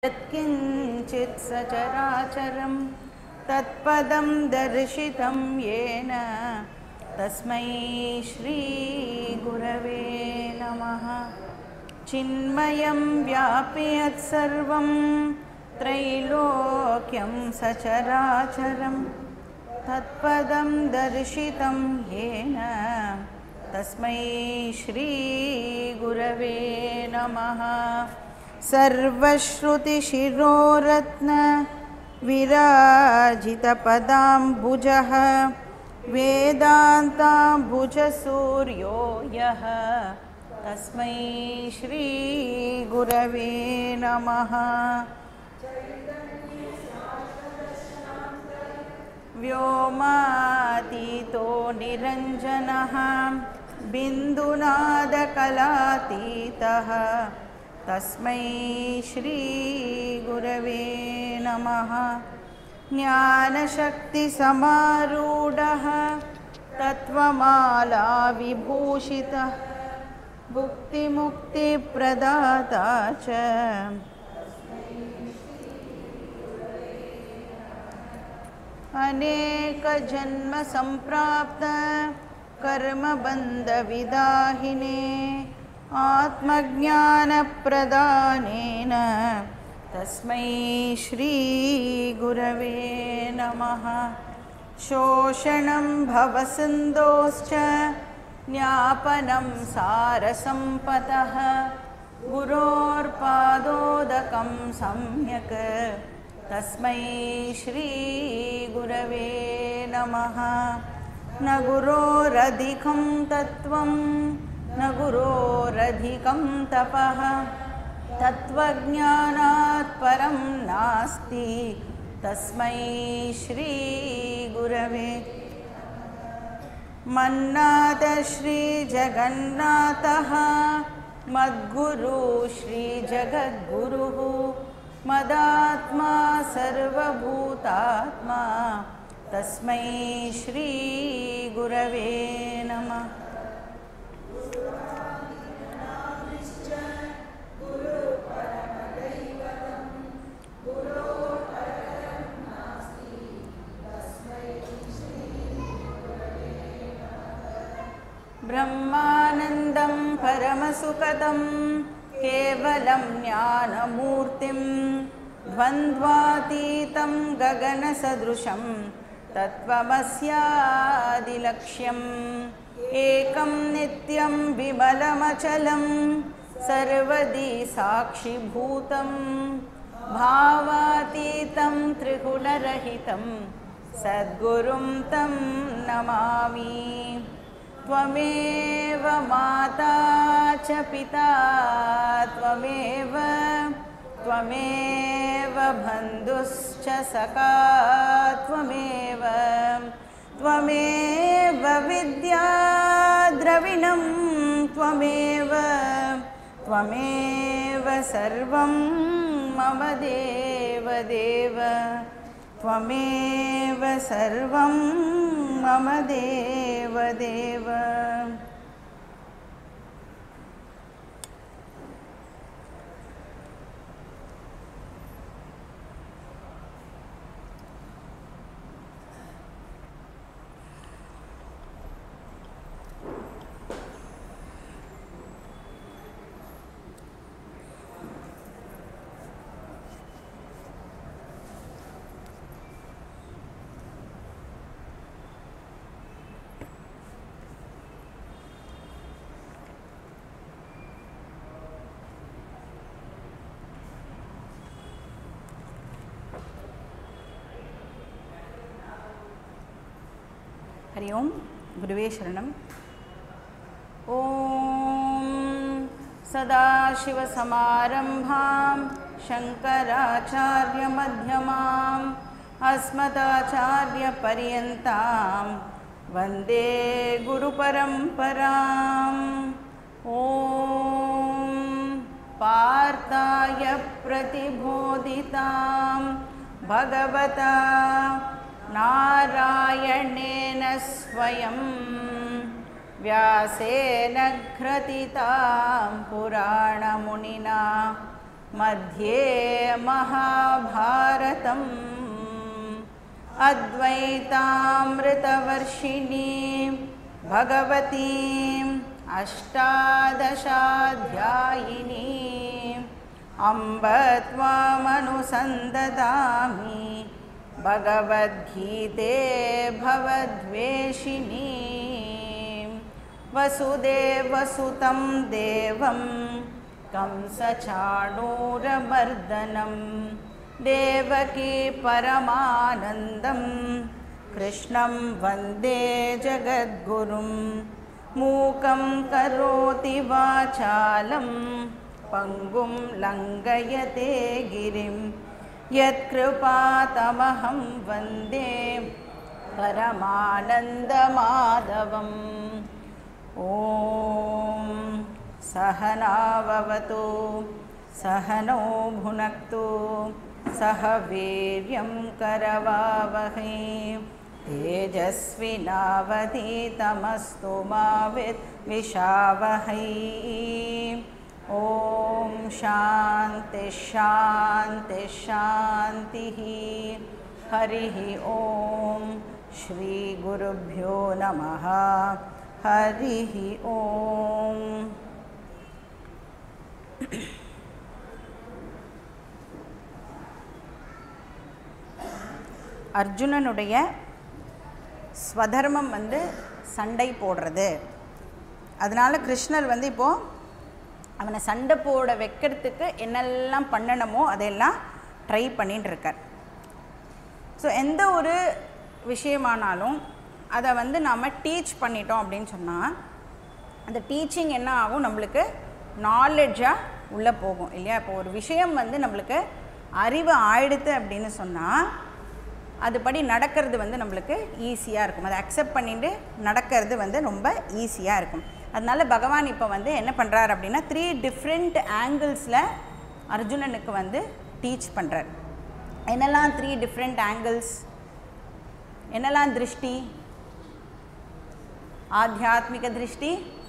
यत्किञ्चित् सचराचरं तत्पदं दर्शितं येन तस्मै श्रीगुरवे नमः चिन्मयं व्यापि यत्सर्वं त्रैलोक्यं सचराचरं तत्पदं दर्शितं येन तस्मै श्रीगुरवे नमः सर्वश्रुतिशिरोरत्न विराजितपदाम्बुजः वेदान्ताम्बुजसूर्यो यः तस्मै श्रीगुरवे नमः व्योमातीतो निरञ्जनः बिन्दुनादकलातीतः तस्मै श्रीगुरवे नमः ज्ञानशक्तिसमारूढः तत्त्वमालाविभूषितः भुक्तिमुक्तिप्रदाता च अनेकजन्मसम्प्राप्त कर्मबन्धविदाहिने आत्मज्ञानप्रदानेन तस्मै श्रीगुरवे नमः शोषणं भवसिन्धोश्च ज्ञापनं सारसम्पतः गुरोर्पादोदकं सम्यक् तस्मै श्रीगुरवे नमः न गुरोरधिकं तत्त्वं न गुरोरधिकं तपः तत्त्वज्ञानात् परं नास्ति तस्मै श्रीगुरवे मन्नाथ श्रीजगन्नाथः मद्गुरु श्रीजगद्गुरुः मदात्मा सर्वभूतात्मा तस्मै श्रीगुरवे नमः ब्रह्मानन्दं परमसुखदं केवलं ज्ञानमूर्तिं द्वन्द्वातीतं गगनसदृशं तत्त्वमस्यादिलक्ष्यम् एकं नित्यं विमलमचलं सर्वदी साक्षिभूतं भावातीतं त्रिगुणरहितं सद्गुरुं तं नमामि त्वमेव माता च पिता त्वमेव त्वमेव बन्धुश्च सखा त्वमेव त्वमेव विद्या द्रविणं त्वमेव त्वमेव सर्वं मम देव देव त्वमेव सर्वं मम देव देव हरि ओं गुरुवे शरणम् ॐ सदाशिवसमारम्भां शङ्कराचार्यमध्यमाम् अस्मदाचार्यपर्यन्तां वन्दे गुरुपरम्पराम् ॐ पार्थाय प्रतिबोधितां भगवता नारायणेन स्वयं व्यासेन घ्रतितां पुराणमुनिना मध्ये महाभारतम् अद्वैतामृतवर्षिणीं भगवतीम् अष्टादशाध्यायिनीम् अम्ब त्वामनुसन्ददामि भगवद्गीते भवद्वेषिणी वसुदेवसुतं देवं कंसचाणूरमर्दनं देवकी परमानन्दं कृष्णं वन्दे जगद्गुरुं मूकं करोति वाचालं पङ्गुं लङ्घयते गिरिं यत्कृपातमहं वन्दे परमानन्दमाधवम् ॐ सहनाववतु सहनौ भुनक्तु सह वीर्यं करवावहै तेजस्विनावधीतमस्तु मा विद्विषावहै ॐ शान्ति शान्ति शान्तिः हरिः ॐ श्रीगुरुभ्यो नमः हरिः ॐ அர்ஜுனனுடைய ஸ்வதர்மம் வந்து சண்டை போடுறது அதனால கிருஷ்ணர் வந்து இப்போது அவனை சண்டை போட வைக்கிறதுக்கு என்னெல்லாம் பண்ணணுமோ அதையெல்லாம் ட்ரை பண்ணிட்டு இருக்கார் ஸோ எந்த ஒரு விஷயமானாலும் அதை வந்து நாம் டீச் பண்ணிட்டோம் அப்படின்னு சொன்னால் அந்த டீச்சிங் என்ன ஆகும் நம்மளுக்கு நாலெட்ஜாக உள்ளே போகும் இல்லையா இப்போ ஒரு விஷயம் வந்து நம்மளுக்கு அறிவு ஆயிடுத்து அப்படின்னு சொன்னால் அதுபடி நடக்கிறது வந்து நம்மளுக்கு ஈஸியாக இருக்கும் அதை அக்செப்ட் பண்ணிட்டு நடக்கிறது வந்து ரொம்ப ஈஸியாக இருக்கும் அதனால பகவான் இப்போ வந்து என்ன பண்ணுறாரு அப்படின்னா த்ரீ டிஃப்ரெண்ட் ஆங்கிள்ஸில் அர்ஜுனனுக்கு வந்து டீச் பண்ணுறார் என்னெல்லாம் த்ரீ டிஃப்ரெண்ட் ஆங்கிள்ஸ் என்னெல்லாம் திருஷ்டி ஆத்தியாத்மிக திருஷ்டி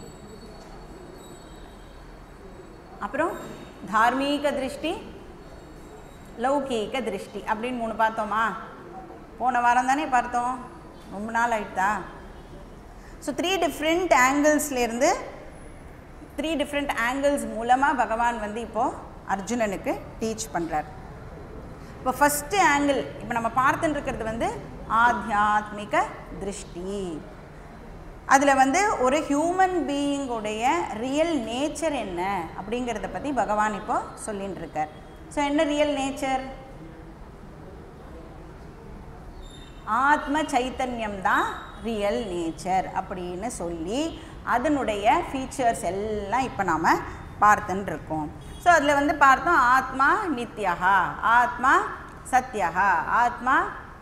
அப்புறம் தார்மீக திருஷ்டி லௌகீக திருஷ்டி அப்படின்னு மூணு பார்த்தோமா போன வாரம் தானே பார்த்தோம் ரொம்ப நாள் ஆயிட்டா ஸோ த்ரீ டிஃப்ரெண்ட் ஆங்கிள்ஸ்லேருந்து த்ரீ டிஃப்ரெண்ட் ஆங்கிள்ஸ் மூலமாக பகவான் வந்து இப்போது அர்ஜுனனுக்கு டீச் பண்ணுறார் இப்போ ஃபஸ்ட்டு ஆங்கிள் இப்போ நம்ம பார்த்துட்டு இருக்கிறது வந்து ஆத்தியாத்மிக திருஷ்டி அதில் வந்து ஒரு ஹியூமன் பீயிங்குடைய ரியல் நேச்சர் என்ன அப்படிங்கிறத பற்றி பகவான் இப்போ சொல்லின்னு இருக்கார் ஸோ என்ன ரியல் நேச்சர் ஆத்ம சைத்தன்யம் தான் ரியல் நேச்சர் அப்படின்னு சொல்லி அதனுடைய ஃபீச்சர்ஸ் எல்லாம் இப்போ நாம் பார்த்துன்னு இருக்கோம் ஸோ அதில் வந்து பார்த்தோம் ஆத்மா நித்யகா ஆத்மா சத்யகா ஆத்மா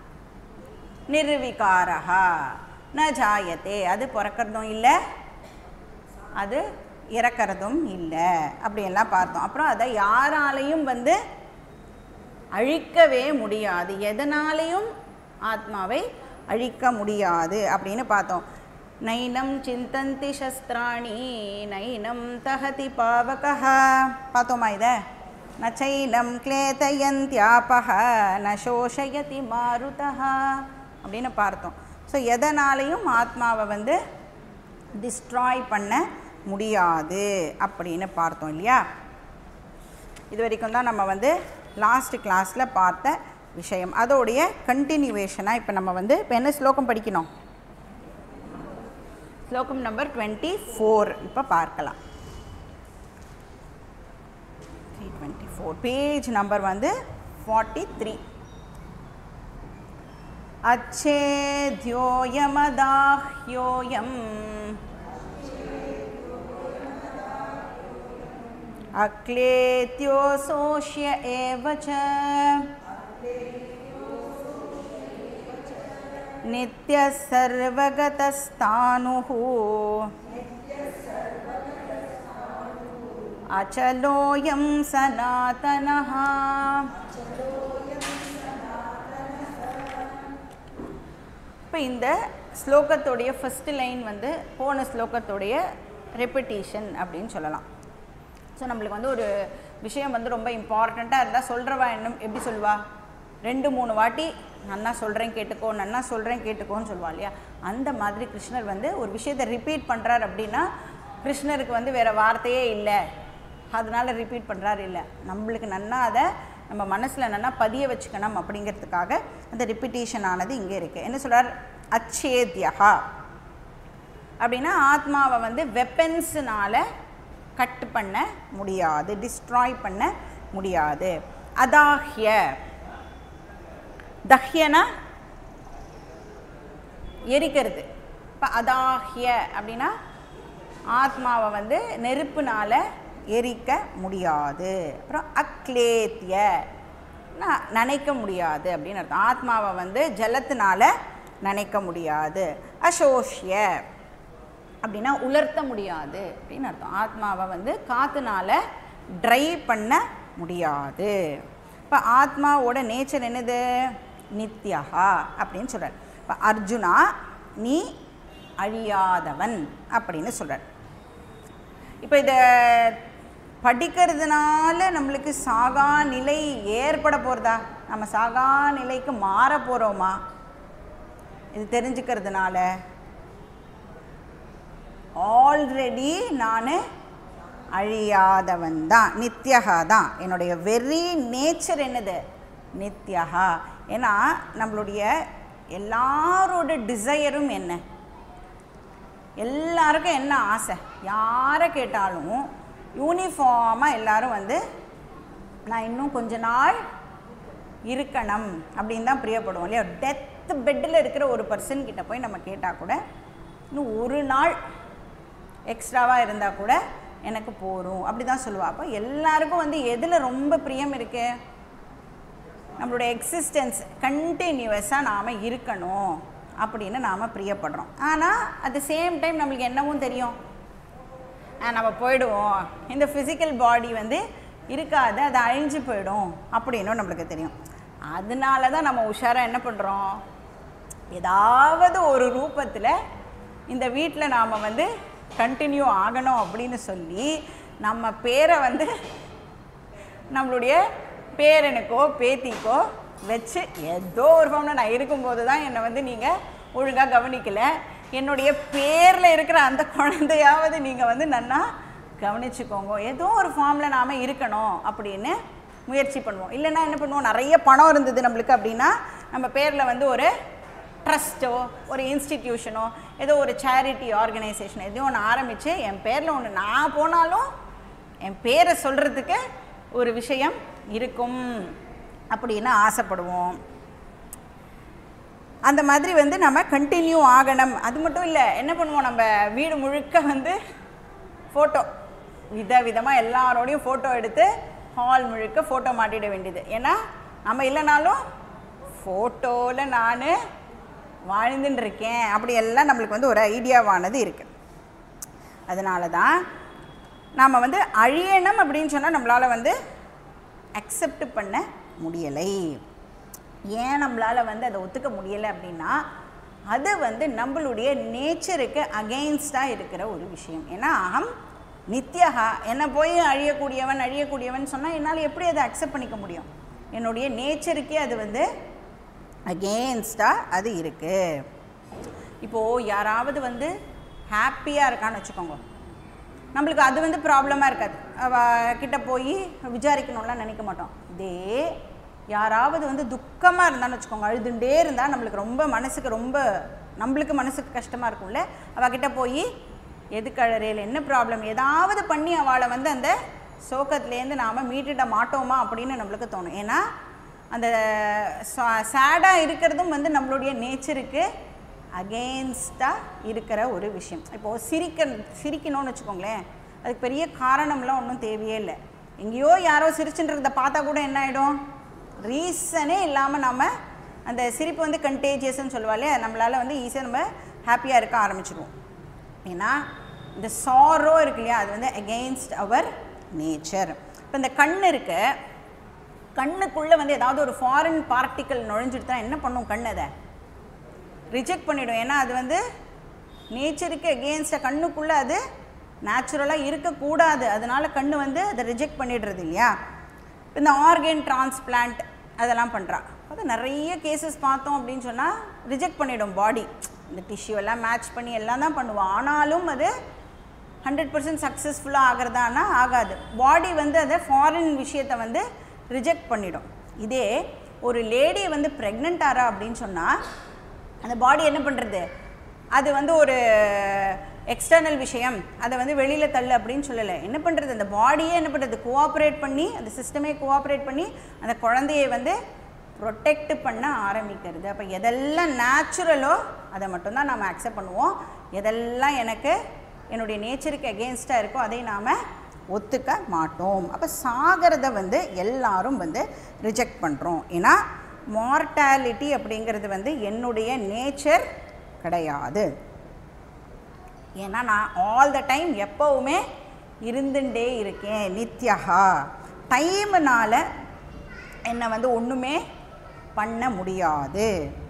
நிர்விகாரா ந ஜாயத்தே அது பிறக்கிறதும் இல்லை அது இறக்கிறதும் இல்லை அப்படியெல்லாம் பார்த்தோம் அப்புறம் அதை யாராலையும் வந்து அழிக்கவே முடியாது எதனாலையும் ஆத்மாவை அழிக்க முடியாது அப்படின்னு பார்த்தோம் நைனம் சிந்தந்தி சஸ்திராணி நைனம் தகதி பாவகா பார்த்தோமா இதை நச்சைனம் கிளேதயந்தியாபக ந சோஷயதி மாருதா அப்படின்னு பார்த்தோம் ஸோ எதனாலையும் ஆத்மாவை வந்து டிஸ்ட்ராய் பண்ண முடியாது அப்படின்னு பார்த்தோம் இல்லையா இது வரைக்கும் தான் நம்ம வந்து லாஸ்ட் கிளாஸில் பார்த்த விஷயம் அதோடைய கண்டினியூவேஷனாக இப்போ நம்ம வந்து இப்போ என்ன ஸ்லோகம் படிக்கணும் ஸ்லோகம் நம்பர் டுவெண்ட்டி ஃபோர் இப்போ பார்க்கலாம் three twenty four page number வந்து ஃபார்ட்டி த்ரீ अच्छेद्योऽयमदाह्योऽयम् अक्लेत्योऽसोष्य एव च नित्यः सर्वगतस्तानुः अचलोऽयं सनातनः இப்போ இந்த ஸ்லோகத்துடைய ஃபஸ்ட்டு லைன் வந்து போன ஸ்லோகத்துடைய ரெப்பிட்டேஷன் அப்படின்னு சொல்லலாம் ஸோ நம்மளுக்கு வந்து ஒரு விஷயம் வந்து ரொம்ப இம்பார்ட்டண்ட்டாக இருந்தால் சொல்கிறவா இன்னும் எப்படி சொல்லுவா ரெண்டு மூணு வாட்டி நன்னா சொல்கிறேன் கேட்டுக்கோ நன்னா சொல்கிறேன் கேட்டுக்கோன்னு சொல்லுவா இல்லையா அந்த மாதிரி கிருஷ்ணர் வந்து ஒரு விஷயத்தை ரிப்பீட் பண்ணுறார் அப்படின்னா கிருஷ்ணருக்கு வந்து வேறு வார்த்தையே இல்லை அதனால ரிப்பீட் பண்ணுறாரு இல்லை நம்மளுக்கு நன்னா அதை நம்ம மனசில் நன்னா பதிய வச்சுக்கணும் அப்படிங்கிறதுக்காக அந்த ரிப்பிட்டேஷன் ஆனது இங்கே இருக்குது என்ன சொல்கிறார் அச்சேத்யகா அப்படின்னா ஆத்மாவை வந்து வெப்பன்ஸுனால கட் பண்ண முடியாது டிஸ்ட்ராய் பண்ண முடியாது அதாஹ்ய தஹ்யனா எரிக்கிறது இப்போ அதாஹ்ய அப்படின்னா ஆத்மாவை வந்து நெருப்புனால எரிக்க முடியாது அப்புறம் அக்லேத்திய ந- நனைக்க முடியாது அப்படின்னு அர்த்தம் ஆத்மாவை வந்து ஜலத்தினால நனைக்க முடியாது அசோஷ்ய அப்படின்னா உலர்த்த முடியாது அப்படின்னு அர்த்தம் ஆத்மாவை வந்து காற்றுனால ட்ரை பண்ண முடியாது இப்போ ஆத்மாவோட நேச்சர் என்னது நித்யஹா அப்படின்னு சொல்கிறார் இப்போ அர்ஜுனா நீ அழியாதவன் அப்படின்னு சொல்கிறார் இப்போ இதை படிக்கிறதுனால நம்மளுக்கு சாகா நிலை ஏற்பட போகிறதா நம்ம சாகா நிலைக்கு மாற போகிறோமா இது தெரிஞ்சுக்கிறதுனால ஆல்ரெடி நான் அழியாதவன் தான் நித்யகா தான் என்னுடைய வெரி நேச்சர் என்னது நித்யகா ஏன்னா நம்மளுடைய எல்லாரோட டிசையரும் என்ன எல்லாருக்கும் என்ன ஆசை யாரை கேட்டாலும் யூனிஃபார்மாக எல்லாரும் வந்து நான் இன்னும் கொஞ்ச நாள் இருக்கணும் அப்படின்னு தான் பிரியப்படுவோம் இல்லையா டெத் பெட்டில் இருக்கிற ஒரு பர்சன் கிட்ட போய் நம்ம கேட்டால் கூட இன்னும் ஒரு நாள் எக்ஸ்ட்ராவாக இருந்தால் கூட எனக்கு போரும் அப்படி தான் சொல்லுவா அப்போ எல்லாருக்கும் வந்து எதில் ரொம்ப பிரியம் இருக்கு நம்மளுடைய எக்ஸிஸ்டன்ஸ் கண்டினியூவஸாக நாம் இருக்கணும் அப்படின்னு நாம் பிரியப்படுறோம் ஆனால் அட் த சேம் டைம் நம்மளுக்கு என்னவும் தெரியும் ஆ, நம்ம போயிடுவோம் இந்த ஃபிசிக்கல் பாடி வந்து இருக்காது அது அழிஞ்சு போயிடும் அப்படின்னும் நம்மளுக்கு தெரியும் அதனால தான் நம்ம உஷாராக என்ன பண்ணுறோம் ஏதாவது ஒரு ரூபத்தில் இந்த வீட்டில் நாம் வந்து கண்டினியூ ஆகணும் அப்படின்னு சொல்லி நம்ம பேரை வந்து நம்மளுடைய பேரனுக்கோ பேத்திக்கோ வச்சு ஏதோ ஒரு ஃபார்மில் நான் இருக்கும்போது தான் என்னை வந்து நீங்கள் ஒழுங்காக கவனிக்கல என்னுடைய பேரில் இருக்கிற அந்த குழந்தையாவது நீங்கள் வந்து நன்னா கவனிச்சுக்கோங்க ஏதோ ஒரு ஃபார்மில் நாம் இருக்கணும் அப்படின்னு முயற்சி பண்ணுவோம் இல்லைன்னா என்ன பண்ணுவோம் நிறைய பணம் இருந்தது நம்மளுக்கு அப்படின்னா நம்ம பேரில் வந்து ஒரு ட்ரஸ்ட்டோ ஒரு இன்ஸ்டிடியூஷனோ ஏதோ ஒரு சேரிட்டி ஆர்கனைசேஷன் எதையோ ஒன்று ஆரம்பித்து என் பேரில் ஒன்று நான் போனாலும் என் பேரை சொல்கிறதுக்கு ஒரு விஷயம் இருக்கும் அப்படின்னு ஆசைப்படுவோம் அந்த மாதிரி வந்து நம்ம கண்டினியூ ஆகணும் அது மட்டும் இல்லை என்ன பண்ணுவோம் நம்ம வீடு முழுக்க வந்து ஃபோட்டோ வித விதமாக எல்லாரோடையும் ஃபோட்டோ எடுத்து ஹால் முழுக்க ஃபோட்டோ மாட்டிட வேண்டியது ஏன்னா நம்ம இல்லைனாலும் ஃபோட்டோவில் நான் வாழ்ந்துன்னு இருக்கேன் அப்படி எல்லாம் நம்மளுக்கு வந்து ஒரு ஐடியாவானது இருக்குது அதனால தான் நாம் வந்து அழியணும் அப்படின்னு சொன்னால் நம்மளால் வந்து அக்செப்ட் பண்ண முடியலை ஏன் நம்மளால் வந்து அதை ஒத்துக்க முடியலை அப்படின்னா அது வந்து நம்மளுடைய நேச்சருக்கு அகெயின்ஸ்டாக இருக்கிற ஒரு விஷயம் ஏன்னா அகம் நித்யகா என்னை போய் அழியக்கூடியவன் அழியக்கூடியவன் சொன்னால் என்னால் எப்படி அதை அக்செப்ட் பண்ணிக்க முடியும் என்னுடைய நேச்சருக்கே அது வந்து அகெயின்ஸ்டாக அது இருக்குது இப்போது யாராவது வந்து ஹாப்பியாக இருக்கான்னு வச்சுக்கோங்க நம்மளுக்கு அது வந்து ப்ராப்ளமாக இருக்காது அவ கிட்ட போய் விசாரிக்கணும்லாம் நினைக்க மாட்டோம் இதே யாராவது வந்து துக்கமாக இருந்தான்னு வச்சுக்கோங்க அழுதுண்டே இருந்தால் நம்மளுக்கு ரொம்ப மனசுக்கு ரொம்ப நம்மளுக்கு மனசுக்கு கஷ்டமாக இருக்கும்ல அவகிட்ட போய் எதுக்கு அழறையில் என்ன ப்ராப்ளம் ஏதாவது பண்ணி அவளை வந்து அந்த சோகத்துலேருந்து நாம் மீட்டுட மாட்டோமா அப்படின்னு நம்மளுக்கு தோணும் ஏன்னா அந்த சேடாக இருக்கிறதும் வந்து நம்மளுடைய நேச்சருக்கு அகெயின்ஸ்டாக இருக்கிற ஒரு விஷயம் இப்போது சிரிக்க சிரிக்கணும்னு வச்சுக்கோங்களேன் அதுக்கு பெரிய காரணம்லாம் ஒன்றும் தேவையே இல்லை எங்கேயோ யாரோ சிரிச்சுன்றத பார்த்தா கூட என்ன ஆகிடும் ரீசனே இல்லாமல் நம்ம அந்த சிரிப்பு வந்து கண்டேஜியஸ்ன்னு சொல்லுவாளே நம்மளால் வந்து ஈஸியாக நம்ம ஹாப்பியாக இருக்க ஆரம்பிச்சிடுவோம் ஏன்னா இந்த சாரோ இருக்கு இல்லையா அது வந்து அகெயின்ஸ்ட் அவர் நேச்சர் இப்போ இந்த கண் இருக்கு கண்ணுக்குள்ளே வந்து ஏதாவது ஒரு ஃபாரின் பார்ட்டிக்கல் நுழைஞ்சிடுத்தா என்ன பண்ணும் கண் அதை ரிஜெக்ட் பண்ணிடும் ஏன்னா அது வந்து நேச்சருக்கு எகெயின்ஸ்டாக கண்ணுக்குள்ளே அது நேச்சுரலாக இருக்கக்கூடாது அதனால கண்ணு வந்து அதை ரிஜெக்ட் பண்ணிடுறது இல்லையா இந்த ஆர்கன் டிரான்ஸ்பிளான்ட் அதெல்லாம் பண்ணுறா அது நிறைய கேசஸ் பார்த்தோம் அப்படின்னு சொன்னால் ரிஜெக்ட் பண்ணிடும் பாடி இந்த டிஷ்யூ எல்லாம் மேட்ச் பண்ணி எல்லாம் தான் பண்ணுவோம் ஆனாலும் அது ஹண்ட்ரட் பர்சன்ட் சக்ஸஸ்ஃபுல்லாக ஆகிறதானா ஆகாது பாடி வந்து அதை ஃபாரின் விஷயத்தை வந்து ரிஜெக்ட் பண்ணிடும் இதே ஒரு லேடி வந்து ப்ரெக்னென்ட் ஆறா அப்படின்னு சொன்னால் அந்த பாடி என்ன பண்ணுறது அது வந்து ஒரு எக்ஸ்டர்னல் விஷயம் அதை வந்து வெளியில் தள்ளு அப்படின்னு சொல்லலை என்ன பண்ணுறது அந்த பாடியே என்ன பண்ணுறது கோஆப்ரேட் பண்ணி அந்த சிஸ்டமே கோஆப்ரேட் பண்ணி அந்த குழந்தையை வந்து ப்ரொடெக்ட் பண்ண ஆரம்பிக்கிறது அப்போ எதெல்லாம் நேச்சுரலோ அதை மட்டும்தான் நாம் அக்செப்ட் பண்ணுவோம் எதெல்லாம் எனக்கு என்னுடைய நேச்சருக்கு அகெயின்ஸ்டாக இருக்கோ அதை நாம் ஒத்துக்க மாட்டோம் அப்போ சாகிறத வந்து எல்லாரும் வந்து ரிஜெக்ட் பண்ணுறோம் ஏன்னா மார்டாலிட்டி அப்படிங்கிறது வந்து என்னுடைய நேச்சர் கிடையாது ஏன்னா நான் ஆல் த டைம் எப்போவுமே இருந்துட்டே இருக்கேன் நித்யஹா டைமுனால் என்னை வந்து ஒன்றுமே பண்ண முடியாது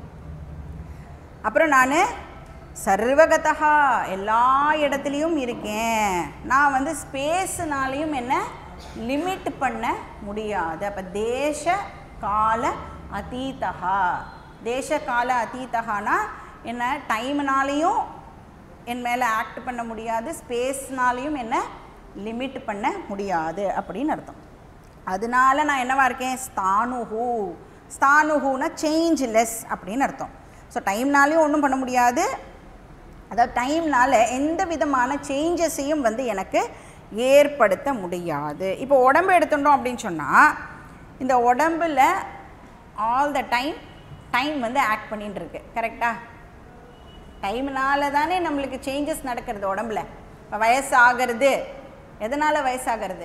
அப்புறம் நான் சர்வகதா எல்லா இடத்துலையும் இருக்கேன் நான் வந்து ஸ்பேஸுனாலையும் என்ன லிமிட் பண்ண முடியாது அப்போ தேச கால அதீதகா தேச கால அதீதகானா என்ன டைம்னாலையும் என் மேலே ஆக்ட் பண்ண முடியாது ஸ்பேஸ்னாலையும் என்ன லிமிட் பண்ண முடியாது அப்படின்னு அர்த்தம் அதனால நான் என்னவா இருக்கேன் ஸ்தானுஹு ஸ்தானுஹுனா சேஞ்ச் லெஸ் அப்படின்னு அர்த்தம் ஸோ டைம்னாலையும் ஒன்றும் பண்ண முடியாது அதாவது டைம்னால எந்த விதமான சேஞ்சஸையும் வந்து எனக்கு ஏற்படுத்த முடியாது இப்போ உடம்பு எடுத்துட்டோம் அப்படின்னு சொன்னால் இந்த உடம்புல ஆல் த டைம் டைம் வந்து ஆக்ட் பண்ணிட்டு இருக்கு கரெக்டாக டைம்னால தானே நம்மளுக்கு சேஞ்சஸ் நடக்கிறது உடம்புல இப்போ வயசு ஆகிறது எதனால் வயசாகிறது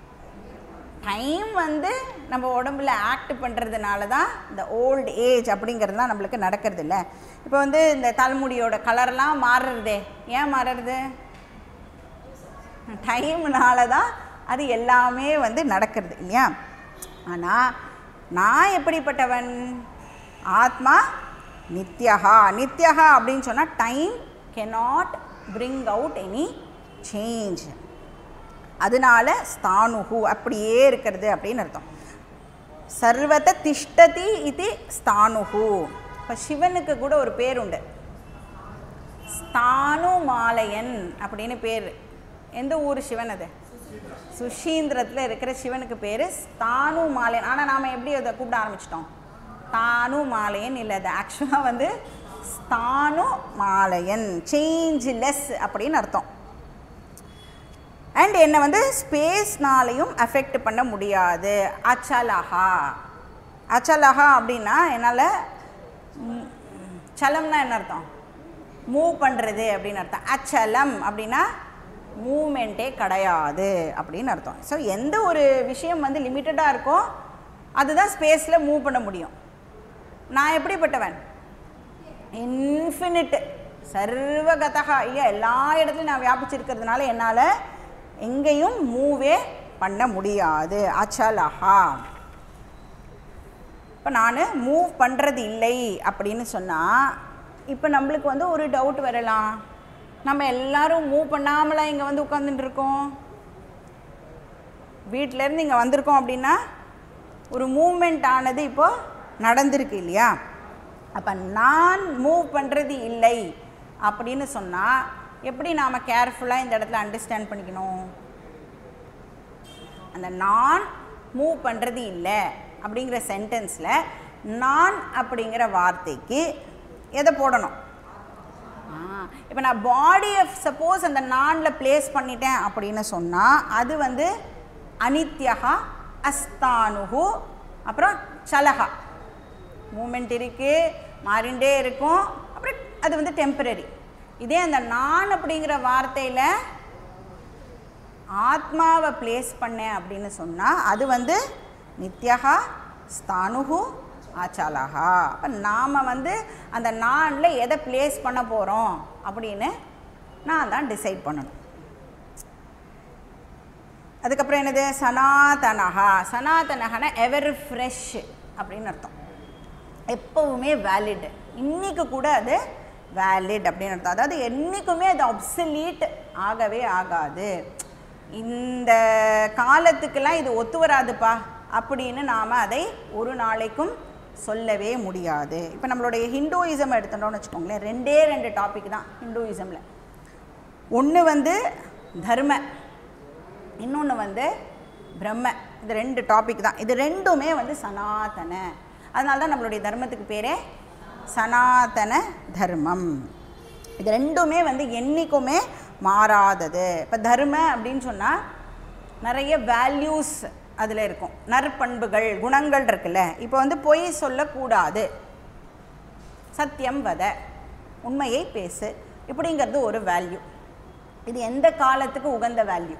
டைம் வந்து நம்ம உடம்புல ஆக்ட் பண்ணுறதுனால தான் இந்த ஓல்டு ஏஜ் அப்படிங்கிறதுலாம் நம்மளுக்கு நடக்கிறது இல்லை இப்போ வந்து இந்த தலைமுடியோட கலர்லாம் மாறுறதே ஏன் மாறுறது டைம்னால தான் அது எல்லாமே வந்து நடக்கிறது இல்லையா ஆனால் நான் எப்படிப்பட்டவன் ஆத்மா நித்யஹா நித்யஹா அப்படின்னு சொன்னால் time cannot bring out any change அதனால ஸ்தானுகு அப்படியே இருக்கிறது அப்படின்னு அர்த்தம் சர்வத திஷ்டதி இது ஸ்தானுகு இப்போ சிவனுக்கு கூட ஒரு பேர் உண்டு ஸ்தானுமாலயன் அப்படின்னு பேர் எந்த ஊர் சிவன் அது சுஷீந்திரத்தில் இருக்கிற சிவனுக்கு பேர் ஸ்தானுமாலயன் ஆனால் நாம் எப்படி அதை கூப்பிட ஆரம்பிச்சிட்டோம் தானுமாலயன் இல்லை அது ஆக்சுவலாக வந்து ஸ்தானு மாலயன் சேஞ்ச்லெஸ் அப்படின்னு அர்த்தம் அண்ட் என்னை வந்து ஸ்பேஸ்னாலையும் அஃபெக்ட் பண்ண முடியாது அச்சலஹா அச்சலஹா அப்படின்னா என்னால் ம், சலம்னா என்ன அர்த்தம் மூவ் பண்ணுறது அப்படின்னு அர்த்தம் அச்சலம் அப்படின்னா மூமெண்ட்டே கிடையாது அப்படின்னு அர்த்தம் ஸோ எந்த ஒரு விஷயம் வந்து லிமிட்டடாக இருக்கோ அதுதான் ஸ்பேஸில் மூவ் பண்ண முடியும் நான் எப்படிப்பட்டவன் இன்ஃபினிட் சர்வகதகா இல்லையா எல்லா இடத்துலையும் நான் வியாபிச்சிருக்கிறதுனால என்னால் எங்கேயும் மூவே பண்ண முடியாது அச்சலஹா இப்போ நான் மூவ் பண்ணுறது இல்லை அப்படின்னு சொன்னால் இப்போ நம்மளுக்கு வந்து ஒரு டவுட் வரலாம் நம்ம எல்லாரும் மூவ் பண்ணாமலாம் இங்கே வந்து உட்காந்துட்டு இருக்கோம் வீட்டிலேருந்து இங்கே வந்திருக்கோம் அப்படின்னா ஒரு மூமெண்ட் ஆனது இப்போ நடந்திருக்கு இல்லையா அப்போ நான் மூவ் பண்ணுறது இல்லை அப்படின்னு சொன்னால் எப்படி நாம் கேர்ஃபுல்லாக இந்த இடத்துல அண்டர்ஸ்டாண்ட் பண்ணிக்கணும் அந்த நான் மூவ் பண்ணுறது இல்லை அப்படிங்கிற சென்டென்ஸில் நான் அப்படிங்கிற வார்த்தைக்கு எதை போடணும் இப்போ நான் பாடியை சப்போஸ் அந்த நானில் ப்ளேஸ் பண்ணிட்டேன் அப்படின்னு சொன்னால் அது வந்து அனித்யகா அஸ்தானுகு அப்புறம் சலகா மூமெண்ட் இருக்குது மாறிண்டே இருக்கும் அப்புறம் அது வந்து டெம்பரரி இதே அந்த நான் அப்படிங்கிற வார்த்தையில் ஆத்மாவை ப்ளேஸ் பண்ணேன் அப்படின்னு சொன்னால் அது வந்து நித்யகா ஸ்தானுகு ஆச்சாலகா அப்போ நாம் வந்து அந்த நானில் எதை ப்ளேஸ் பண்ண போகிறோம் அப்படின்னு நான் தான் டிசைட் பண்ணணும் அதுக்கப்புறம் என்னது சனாதனஹா சனாதனஹனா எவர் ஃப்ரெஷ் அப்படின்னு அர்த்தம் எப்போவுமே வேலிடு இன்றைக்கு கூட அது வேலிட் அப்படின்னு அர்த்தம் அதாவது என்றைக்குமே அது அப்சலீட் ஆகவே ஆகாது இந்த காலத்துக்கெல்லாம் இது ஒத்து வராதுப்பா அப்படின்னு நாம் அதை ஒரு நாளைக்கும் சொல்லவே முடியாது இப்போ நம்மளுடைய ஹிந்துயிசம் எடுத்துட்டோம்னு வச்சுக்கோங்களேன் ரெண்டே ரெண்டு டாபிக் தான் ஹிந்துயிசமில் ஒன்று வந்து தர்ம இன்னொன்று வந்து பிரம்ம இது ரெண்டு டாபிக் தான் இது ரெண்டுமே வந்து சனாதன அதனால தான் நம்மளுடைய தர்மத்துக்கு பேரே சனாதன தர்மம் இது ரெண்டுமே வந்து என்றைக்குமே மாறாதது இப்போ தர்ம அப்படின்னு சொன்னால் நிறைய வேல்யூஸ் அதில் இருக்கும் நற்பண்புகள் குணங்கள் இருக்குல்ல இப்போ வந்து பொய் சொல்லக்கூடாது சத்தியம் வத உண்மையை பேசு இப்படிங்கிறது ஒரு வேல்யூ இது எந்த காலத்துக்கு உகந்த வேல்யூ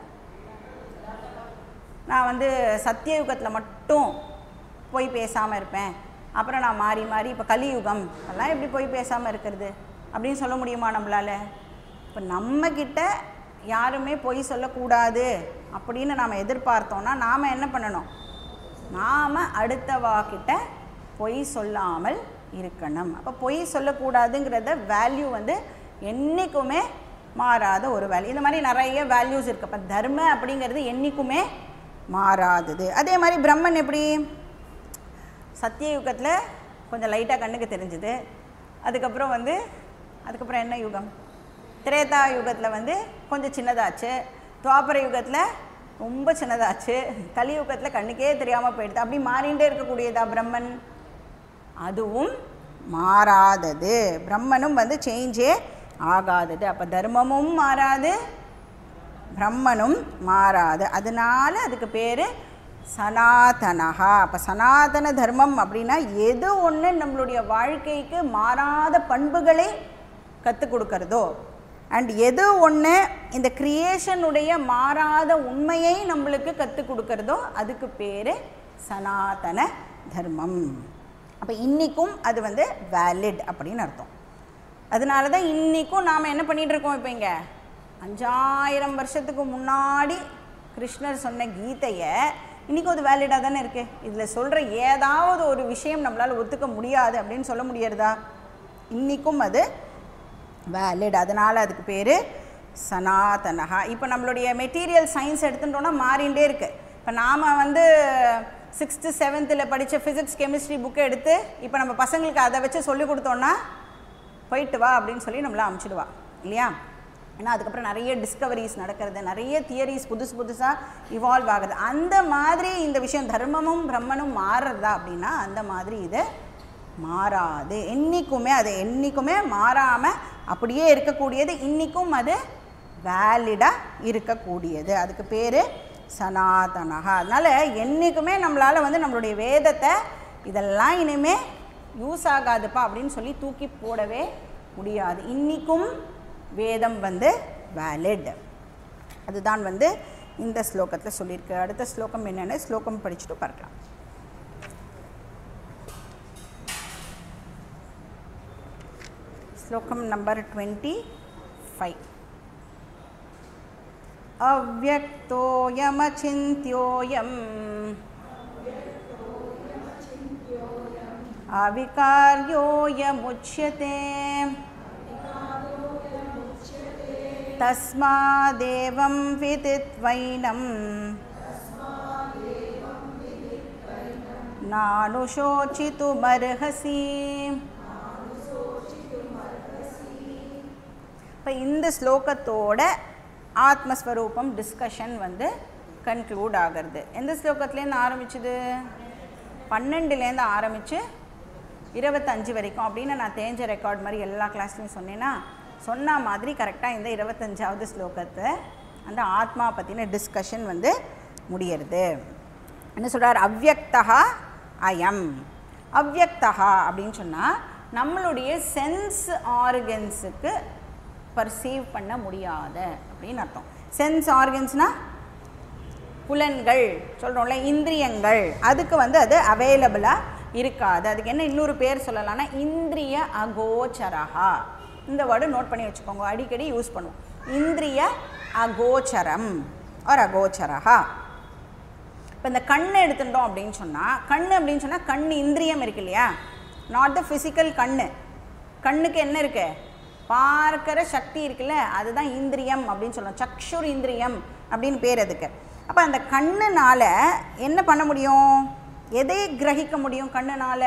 நான் வந்து சத்தியயுகத்தில் மட்டும் போய் பேசாமல் இருப்பேன் அப்புறம் நான் மாறி மாறி இப்போ கலியுகம் அதெல்லாம் எப்படி போய் பேசாமல் இருக்கிறது அப்படின்னு சொல்ல முடியுமா நம்மளால் இப்போ நம்மக்கிட்ட யாருமே பொய் சொல்லக்கூடாது அப்படின்னு நாம் எதிர்பார்த்தோன்னா நாம் என்ன பண்ணணும் நாம் அடுத்தவாக்கிட்ட பொய் சொல்லாமல் இருக்கணும் அப்போ பொய் சொல்லக்கூடாதுங்கிறத வேல்யூ வந்து என்றைக்குமே மாறாத ஒரு வேல்யூ இந்த மாதிரி நிறைய வேல்யூஸ் இருக்குது அப்போ தர்ம அப்படிங்கிறது என்றைக்குமே மாறாதது அதே மாதிரி பிரம்மன் எப்படி சத்தியயுகத்தில் கொஞ்சம் லைட்டாக கண்ணுக்கு தெரிஞ்சுது அதுக்கப்புறம் வந்து அதுக்கப்புறம் என்ன யுகம் திரேதா யுகத்தில் வந்து கொஞ்சம் சின்னதாச்சு துவாபர யுகத்தில் ரொம்ப சின்னதாச்சு கலியுகத்தில் கண்ணுக்கே தெரியாமல் போயிடுது அப்படி மாறிண்டே இருக்கக்கூடியதா பிரம்மன் அதுவும் மாறாதது பிரம்மனும் வந்து சேஞ்சே ஆகாதது அப்போ தர்மமும் மாறாது பிரம்மனும் மாறாது அதனால அதுக்கு பேர் சனாதனஹா அப்போ சனாதன தர்மம் அப்படின்னா எது ஒன்று நம்மளுடைய வாழ்க்கைக்கு மாறாத பண்புகளை கற்றுக் கொடுக்கறதோ அண்ட் எது ஒன்று இந்த கிரியேஷனுடைய மாறாத உண்மையை நம்மளுக்கு கற்றுக் கொடுக்கறதோ அதுக்கு பேர் சனாதன தர்மம் அப்போ இன்றைக்கும் அது வந்து வேலிட் அப்படின்னு அர்த்தம் அதனால தான் இன்றைக்கும் நாம் என்ன பண்ணிகிட்டு இருக்கோம் இப்போ இங்கே அஞ்சாயிரம் வருஷத்துக்கு முன்னாடி கிருஷ்ணர் சொன்ன கீதையை இன்றைக்கும் அது வேலிடாக தானே இருக்குது இதில் சொல்கிற ஏதாவது ஒரு விஷயம் நம்மளால் ஒத்துக்க முடியாது அப்படின்னு சொல்ல முடியறதா இன்றைக்கும் அது வேலிட் அதனால் அதுக்கு பேர் சனாதனஹா இப்போ நம்மளுடைய மெட்டீரியல் சயின்ஸ் எடுத்துட்டோன்னா மாறிண்டே இருக்குது இப்போ நாம் வந்து சிக்ஸ்த்து செவன்த்தில் படித்த ஃபிசிக்ஸ் கெமிஸ்ட்ரி புக்கை எடுத்து இப்போ நம்ம பசங்களுக்கு அதை வச்சு சொல்லி கொடுத்தோன்னா போயிட்டு வா அப்படின்னு சொல்லி நம்மளை அமுச்சிடுவா இல்லையா ஏன்னா அதுக்கப்புறம் நிறைய டிஸ்கவரிஸ் நடக்கிறது நிறைய தியரிஸ் புதுசு புதுசாக இவால்வ் ஆகுது அந்த மாதிரி இந்த விஷயம் தர்மமும் பிரம்மனும் மாறுறதா அப்படின்னா அந்த மாதிரி இது மாறாது என்றைக்குமே அது என்றைக்குமே மாறாமல் அப்படியே இருக்கக்கூடியது இன்றைக்கும் அது வேலிடாக இருக்கக்கூடியது அதுக்கு பேர் சனாதனகா அதனால் என்றைக்குமே நம்மளால் வந்து நம்மளுடைய வேதத்தை இதெல்லாம் இனிமே யூஸ் ஆகாதுப்பா அப்படின்னு சொல்லி தூக்கி போடவே முடியாது இன்றைக்கும் வேதம் வந்து வேலிட் அதுதான் வந்து இந்த ஸ்லோகத்தில் சொல்லியிருக்கு அடுத்த ஸ்லோகம் என்னென்னு ஸ்லோகம் படிச்சுட்டு பார்க்கலாம் श्लोकं नम्बर् ट्वेण्टि फैव् अव्यक्तोऽयमचिन्त्योऽयम् अविकार्योऽयमुच्यते तस्मादेवं विदित्वैनम् नानुशोचितुमर्हसि இப்போ இந்த ஸ்லோகத்தோட ஆத்மஸ்வரூபம் டிஸ்கஷன் வந்து கன்க்ளூட் ஆகிறது எந்த ஸ்லோகத்துலேருந்து ஆரம்பிச்சுது பன்னெண்டுலேருந்து ஆரம்பித்து இருபத்தஞ்சு வரைக்கும் அப்படின்னு நான் தேஞ்ச ரெக்கார்ட் மாதிரி எல்லா கிளாஸ்லையும் சொன்னேன்னா சொன்ன மாதிரி கரெக்டாக இந்த இருபத்தஞ்சாவது ஸ்லோகத்தை அந்த ஆத்மா பற்றின டிஸ்கஷன் வந்து முடியறது என்ன சொல்கிறார் அவ்யக்தா அயம் அவ்யக்தா அப்படின்னு சொன்னால் நம்மளுடைய சென்ஸ் ஆர்கன்ஸுக்கு பர்சீவ் பண்ண முடியாத அப்படின்னு அர்த்தம் சென்ஸ் ஆர்கன்ஸ்னால் புலன்கள் சொல்கிறோம்ல இந்திரியங்கள் அதுக்கு வந்து அது அவைலபிளாக இருக்காது அதுக்கு என்ன இன்னொரு பேர் சொல்லலாம்னா இந்திரிய அகோச்சரஹா இந்த வேர்டு நோட் பண்ணி வச்சுக்கோங்க அடிக்கடி யூஸ் பண்ணுவோம் இந்திரிய அகோச்சரம் ஒரு அகோச்சரஹா இப்போ இந்த கண்ணை எடுத்துட்டோம் அப்படின்னு சொன்னால் கண் அப்படின்னு சொன்னால் கண் இந்திரியம் இருக்கு இல்லையா நாட் த ஃபிசிக்கல் கண் கண்ணுக்கு என்ன இருக்கு பார்க்கிற சக்தி இருக்குல்ல அதுதான் இந்திரியம் அப்படின்னு சொல்லுவோம் சக்ஷுர் இந்திரியம் அப்படின்னு பேர் அதுக்கு அப்போ அந்த கண்ணுனால என்ன பண்ண முடியும் எதை கிரகிக்க முடியும் கண்ணுனால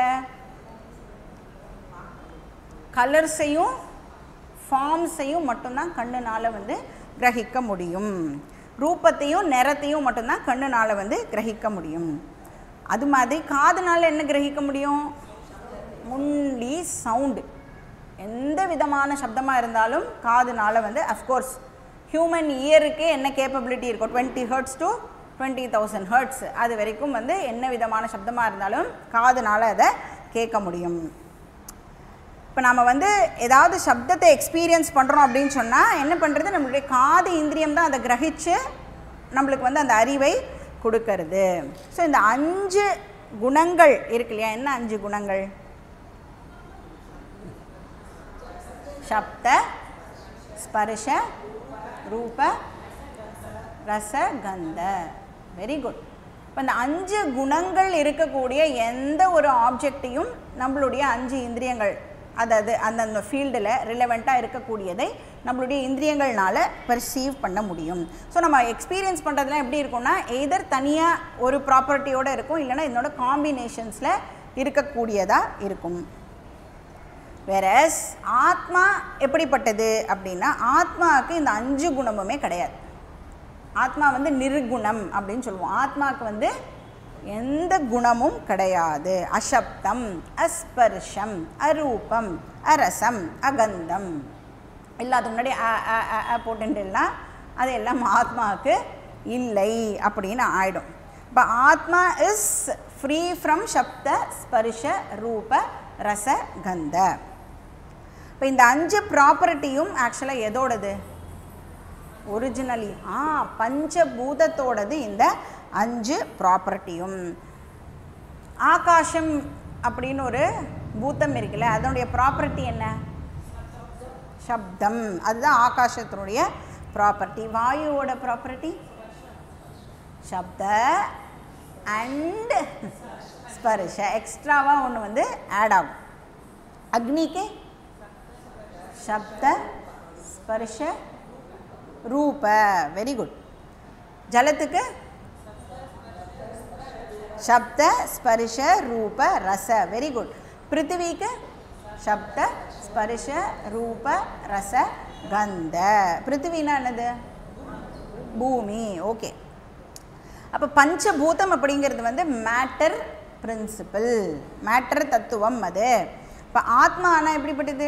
கலர்ஸையும் ஃபார்ம்ஸையும் மட்டும்தான் கண்ணுனால வந்து கிரகிக்க முடியும் ரூபத்தையும் நிறத்தையும் மட்டும்தான் கண்ணுனால வந்து கிரகிக்க முடியும் அது மாதிரி காதுனால என்ன கிரகிக்க முடியும் முன்லி சவுண்டு எந்த விதமான சப்தமாக இருந்தாலும் காதுனால வந்து அஃப்கோர்ஸ் ஹியூமன் இயருக்கு என்ன கேப்பபிலிட்டி இருக்கும் twenty hertz to twenty thousand hertz அது வரைக்கும் வந்து என்ன விதமான சப்தமாக இருந்தாலும் காதுனால அதை கேட்க முடியும் இப்போ நம்ம வந்து ஏதாவது சப்தத்தை எக்ஸ்பீரியன்ஸ் பண்ணுறோம் அப்படின்னு சொன்னால் என்ன பண்ணுறது நம்மளுடைய காது இந்திரியம் தான் அதை கிரகித்து நம்மளுக்கு வந்து அந்த அறிவை கொடுக்கறது ஸோ இந்த அஞ்சு குணங்கள் இருக்கு இல்லையா என்ன அஞ்சு குணங்கள் சப்த ஸ்பர்ஷ ரூப ரச கந்த வெரி குட் இப்போ இந்த அஞ்சு குணங்கள் இருக்கக்கூடிய எந்த ஒரு ஆப்ஜெக்டையும் நம்மளுடைய அஞ்சு இந்திரியங்கள் அதாவது அந்தந்த ஃபீல்டில் ரிலவெண்ட்டாக இருக்கக்கூடியதை நம்மளுடைய இந்திரியங்கள்னால பெர்சீவ் பண்ண முடியும் ஸோ நம்ம எக்ஸ்பீரியன்ஸ் பண்ணுறதுலாம் எப்படி இருக்கும்னா எதர் தனியாக ஒரு ப்ராப்பர்ட்டியோடு இருக்கும் இல்லைன்னா இதனோட காம்பினேஷன்ஸில் இருக்கக்கூடியதாக இருக்கும் வேறஸ் ஆத்மா எப்படிப்பட்டது அப்படின்னா ஆத்மாவுக்கு இந்த அஞ்சு குணமுமே கிடையாது ஆத்மா வந்து நிர்குணம் அப்படின்னு சொல்லுவோம் ஆத்மாவுக்கு வந்து எந்த குணமும் கிடையாது அசப்தம் அஸ்பர்ஷம் அரூபம் அரசம் அகந்தம் எல்லாத்துக்கு முன்னாடி அ அ அ, அ போட்டுலாம் அது எல்லாம் ஆத்மாவுக்கு இல்லை அப்படின்னு ஆயிடும் இப்போ ஆத்மா இஸ் ஃப்ரீ ஃப்ரம் சப்த ஸ்பர்ஷ ரூப ரச கந்த இப்போ இந்த அஞ்சு ப்ராப்பர்ட்டியும் ஆக்சுவலாக எதோடது ஒரிஜினலி ஆ பஞ்சபூதத்தோடது இந்த அஞ்சு ப்ராப்பர்ட்டியும் ஆகாசம் அப்படின்னு ஒரு பூத்தம் இருக்குல்ல அதனுடைய ப்ராப்பர்ட்டி என்ன சப்தம் அதுதான் ஆகாசத்தினுடைய ப்ராப்பர்ட்டி வாயுவோட ப்ராப்பர்ட்டி சப்த அண்ட் ஸ்பர்ஷ எக்ஸ்ட்ராவாக ஒன்று வந்து ஆட் ஆகும் அக்னிக்கு சப்த ஸ்பர்ஷ ரூப வெரி குட் ஜலத்துக்கு சப்த ஸ்பர்ஷ ரூப ரச வெரி குட் பிருத்திவிக்கு சப்த ஸ்பர்ஷ ரூப ரச கந்த பிருத்திவினா என்னது பூமி ஓகே அப்போ பஞ்சபூதம் அப்படிங்கிறது வந்து மேட்டர் பிரின்சிபிள் மேட்டர் தத்துவம் அது இப்போ ஆத்மா ஆனால் எப்படிப்பட்டது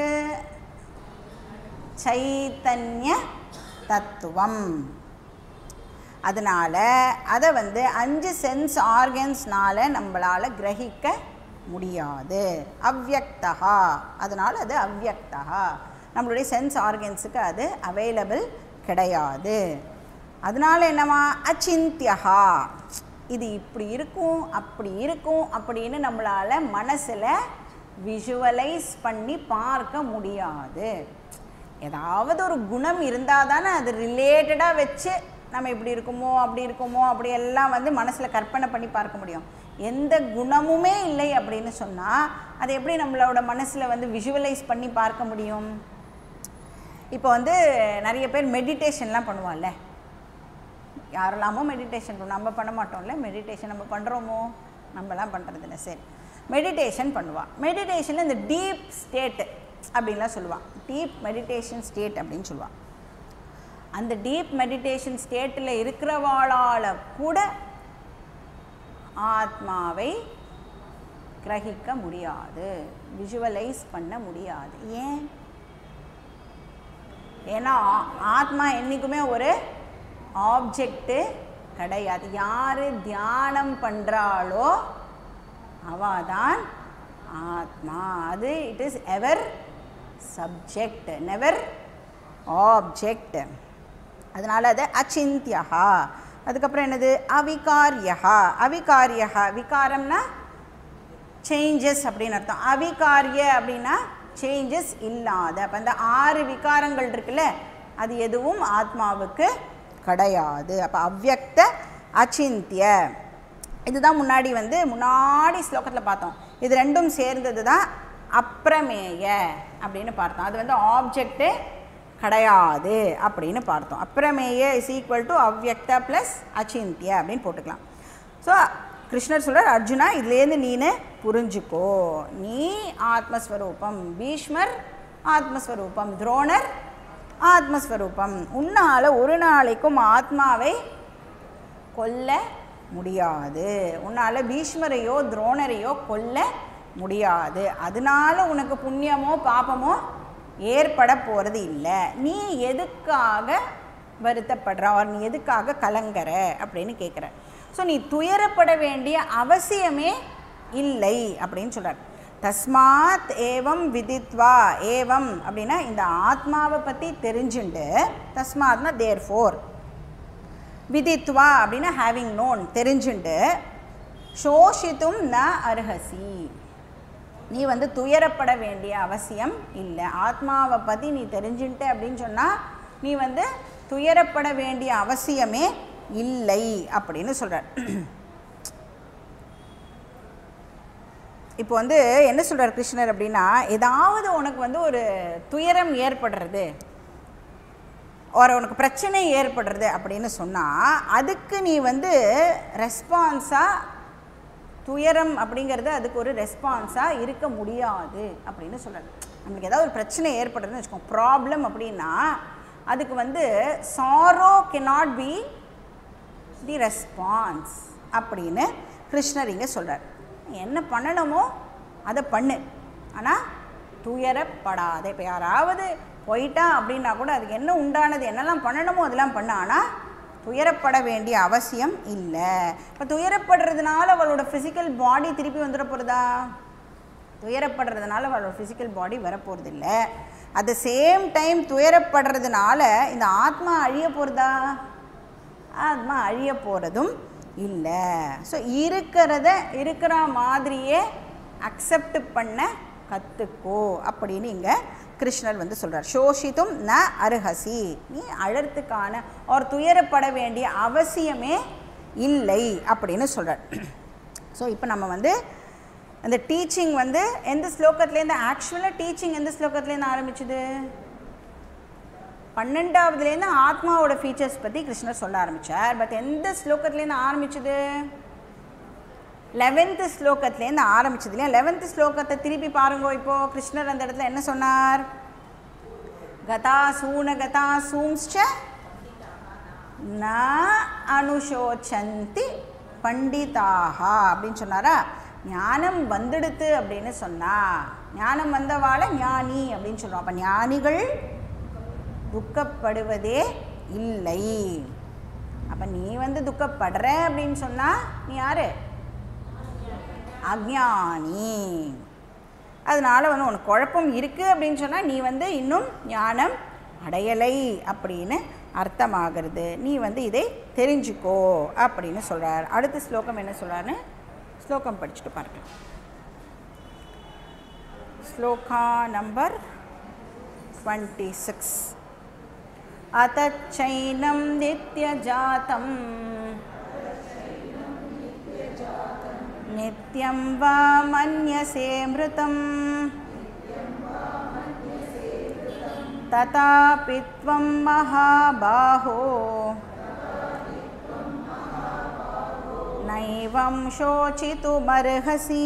சைத்தன்ய தத்துவம் அதனால் அதை வந்து அஞ்சு சென்ஸ் ஆர்கன்ஸ்னால நம்மளால் கிரகிக்க முடியாது அவ்யக்தகா அதனால் அது அவ்யக்தகா நம்மளுடைய சென்ஸ் ஆர்கன்ஸுக்கு அது அவைலபிள் கிடையாது அதனால என்னவா அச்சிந்தியகா இது இப்படி இருக்கும் அப்படி இருக்கும் அப்படின்னு நம்மளால் மனசில் விஷுவலைஸ் பண்ணி பார்க்க முடியாது ஏதாவது ஒரு குணம் இருந்தால் தானே அது ரிலேட்டடாக வச்சு நம்ம இப்படி இருக்குமோ அப்படி இருக்குமோ அப்படி எல்லாம் வந்து மனசில் கற்பனை பண்ணி பார்க்க முடியும் எந்த குணமுமே இல்லை அப்படின்னு சொன்னால் அது எப்படி நம்மளோட மனசில் வந்து விஷுவலைஸ் பண்ணி பார்க்க முடியும் இப்போ வந்து நிறைய பேர் மெடிடேஷன்லாம் பண்ணுவாள்ல யாரெல்லாமோ மெடிடேஷன் பண்ணுவோம் நம்ம பண்ண மாட்டோம்ல மெடிடேஷன் நம்ம பண்ணுறோமோ நம்மலாம் பண்ணுறதில்ல சரி மெடிடேஷன் பண்ணுவாள் மெடிடேஷனில் இந்த டீப் ஸ்டேட்டு அப்படின்லாம் சொல்லுவாள் டீப் மெடிடேஷன் ஸ்டேட் அப்படின்னு சொல்லுவாள் அந்த டீப் மெடிடேஷன் ஸ்டேட்டில் இருக்கிறவாளால் கூட ஆத்மாவை கிரகிக்க முடியாது விஷுவலைஸ் பண்ண முடியாது ஏன் ஏன்னா ஆ- ஆத்மா என்றைக்குமே ஒரு ஆப்ஜெக்ட்டு கிடையாது யார் தியானம் பண்ணுறாளோ அவள் தான் ஆத்மா அது it is ever subject never object அதனால் அது அச்சிந்தியகா அதுக்கப்புறம் என்னது அவிகாரியகா அவிகாரியகா விகாரம்னா சேஞ்சஸ் அப்படின்னு அர்த்தம் அவிகாரிய அப்படின்னா சேஞ்சஸ் இல்லாத அப்போ அந்த ஆறு விகாரங்கள் இருக்குல்ல அது எதுவும் ஆத்மாவுக்கு கிடையாது அப்போ அவ்யக்த அச்சிந்திய இதுதான் முன்னாடி வந்து முன்னாடி ஸ்லோகத்தில் பார்த்தோம் இது ரெண்டும் சேர்ந்தது தான் அப்பிரமேய அப்படின்னு பார்த்தோம் அது வந்து ஆப்ஜெக்ட்டு கிடையாது அப்படின்னு பார்த்தோம் அப்பிரமேய இஸ் ஈக்குவல் டு அவ்யக்த ப்ளஸ் அச்சிந்திய அப்படின்னு போட்டுக்கலாம் ஸோ கிருஷ்ணர் சொல்கிறார் அர்ஜுனா இதுலேருந்து நீனு புரிஞ்சுக்கோ நீ ஆத்மஸ்வரூபம் பீஷ்மர் ஆத்மஸ்வரூபம் துரோணர் ஆத்மஸ்வரூபம் உன்னால் ஒரு நாளைக்கும் ஆத்மாவை கொல்ல முடியாது உன்னால் பீஷ்மரையோ துரோணரையோ கொல்ல முடியாது அதனால உனக்கு புண்ணியமோ பாபமோ ஏற்பட போகிறது இல்லை நீ எதுக்காக வருத்தப்படுற or நீ எதுக்காக கலங்கற அப்படின்னு கேட்குற ஸோ நீ துயரப்பட வேண்டிய அவசியமே இல்லை அப்படின்னு சொல்கிறார் தஸ்மாத் ஏவம் விதித்வா ஏவம் அப்படின்னா இந்த ஆத்மாவை பற்றி தெரிஞ்சுண்டு தஸ்மாத்னா தேர் ஃபோர் விதித்வா அப்படின்னா ஹேவிங் நோன் தெரிஞ்சுண்டு சோஷித்தும் ந அர்ஹசி நீ வந்து துயரப்பட வேண்டிய அவசியம் இல்லை ஆத்மாவை பற்றி நீ தெரிஞ்சுட்ட அப்படின்னு சொன்னால் நீ வந்து துயரப்பட வேண்டிய அவசியமே இல்லை அப்படின்னு சொல்கிறார் இப்போ வந்து என்ன சொல்கிறார் கிருஷ்ணர் அப்படின்னா ஏதாவது உனக்கு வந்து ஒரு துயரம் ஏற்படுறது ஒரு உனக்கு பிரச்சனை ஏற்படுறது அப்படின்னு சொன்னால் அதுக்கு நீ வந்து ரெஸ்பான்ஸாக துயரம் அப்படிங்கிறது அதுக்கு ஒரு ரெஸ்பான்ஸாக இருக்க முடியாது அப்படின்னு சொல்கிறாரு நம்மளுக்கு ஏதாவது ஒரு பிரச்சனை ஏற்படுறதுன்னு வச்சுக்கோங்க ப்ராப்ளம் அப்படின்னா அதுக்கு வந்து சாரோ cannot பி தி ரெஸ்பான்ஸ் அப்படின்னு கிருஷ்ணர் இங்கே சொல்கிறார் என்ன பண்ணணுமோ அதை பண்ணு ஆனால் துயரப்படாதே இப்போ யாராவது போயிட்டா அப்படின்னா கூட அதுக்கு என்ன உண்டானது என்னெல்லாம் பண்ணணுமோ அதெல்லாம் பண்ண ஆனால் துயரப்பட வேண்டிய அவசியம் இல்லை இப்போ துயரப்படுறதுனால அவளோட ஃபிசிக்கல் பாடி திருப்பி வந்துட போகிறதா துயரப்படுறதுனால அவளோட ஃபிசிக்கல் பாடி வரப்போகிறது இல்லை அட் த சேம் டைம் துயரப்படுறதுனால இந்த ஆத்மா அழிய போகிறதா ஆத்மா அழிய போகிறதும் இல்லை ஸோ இருக்கிறத இருக்கிற மாதிரியே அக்செப்ட் பண்ண கற்றுக்கோ அப்படின்னு இங்கே கிருஷ்ணர் வந்து சொல்கிறார் சோஷித்தும் ந அருகசி நீ அழறதுக்கான ஒரு துயரப்பட வேண்டிய அவசியமே இல்லை அப்படின்னு சொல்கிறார் ஸோ இப்போ நம்ம வந்து அந்த டீச்சிங் வந்து எந்த ஸ்லோகத்துலேருந்து ஆக்சுவலாக டீச்சிங் எந்த ஸ்லோகத்துலேருந்து ஆரம்பிச்சுது பன்னெண்டாவதுலேருந்து ஆத்மாவோட ஃபீச்சர்ஸ் பற்றி கிருஷ்ணர் சொல்ல ஆரம்பித்தார் பட் எந்த ஸ்லோகத்துலேருந்து ஆரம்பிச்சது லெவன்த்து ஸ்லோகத்துலேருந்து ஆரம்பிச்சது இல்லையா லெவன்த்து ஸ்லோகத்தை திருப்பி பாருங்க இப்போது கிருஷ்ணர் அந்த இடத்துல என்ன சொன்னார் கதா சூன கதா சூம்ச்ச ந அனுஷோச்சந்தி பண்டிதாகா அப்படின்னு சொன்னாரா ஞானம் வந்துடுத்து அப்படின்னு சொன்னா ஞானம் வந்தவாள ஞானி அப்படின்னு சொல்கிறோம் அப்போ ஞானிகள் துக்கப்படுவதே இல்லை அப்போ நீ வந்து துக்கப்படுற அப்படின்னு சொன்னால் நீ யாரு அஜ்ஞானி அதனால் வந்து உனக்கு குழப்பம் இருக்குது அப்படின்னு சொன்னால் நீ வந்து இன்னும் ஞானம் அடையலை அப்படின்னு அர்த்தமாகிறது நீ வந்து இதை தெரிஞ்சுக்கோ அப்படின்னு சொல்கிறார் அடுத்த ஸ்லோகம் என்ன சொல்கிறாருன்னு ஸ்லோகம் படிச்சுட்டு பார்க்கலாம் ஸ்லோகா நம்பர் டுவெண்ட்டி சிக்ஸ் अतच्चैनं नित्यजातं नित्यं वा मन्यसे मृतम् तथापि त्वं महाबाहो नैवं शोचितुमर्हसि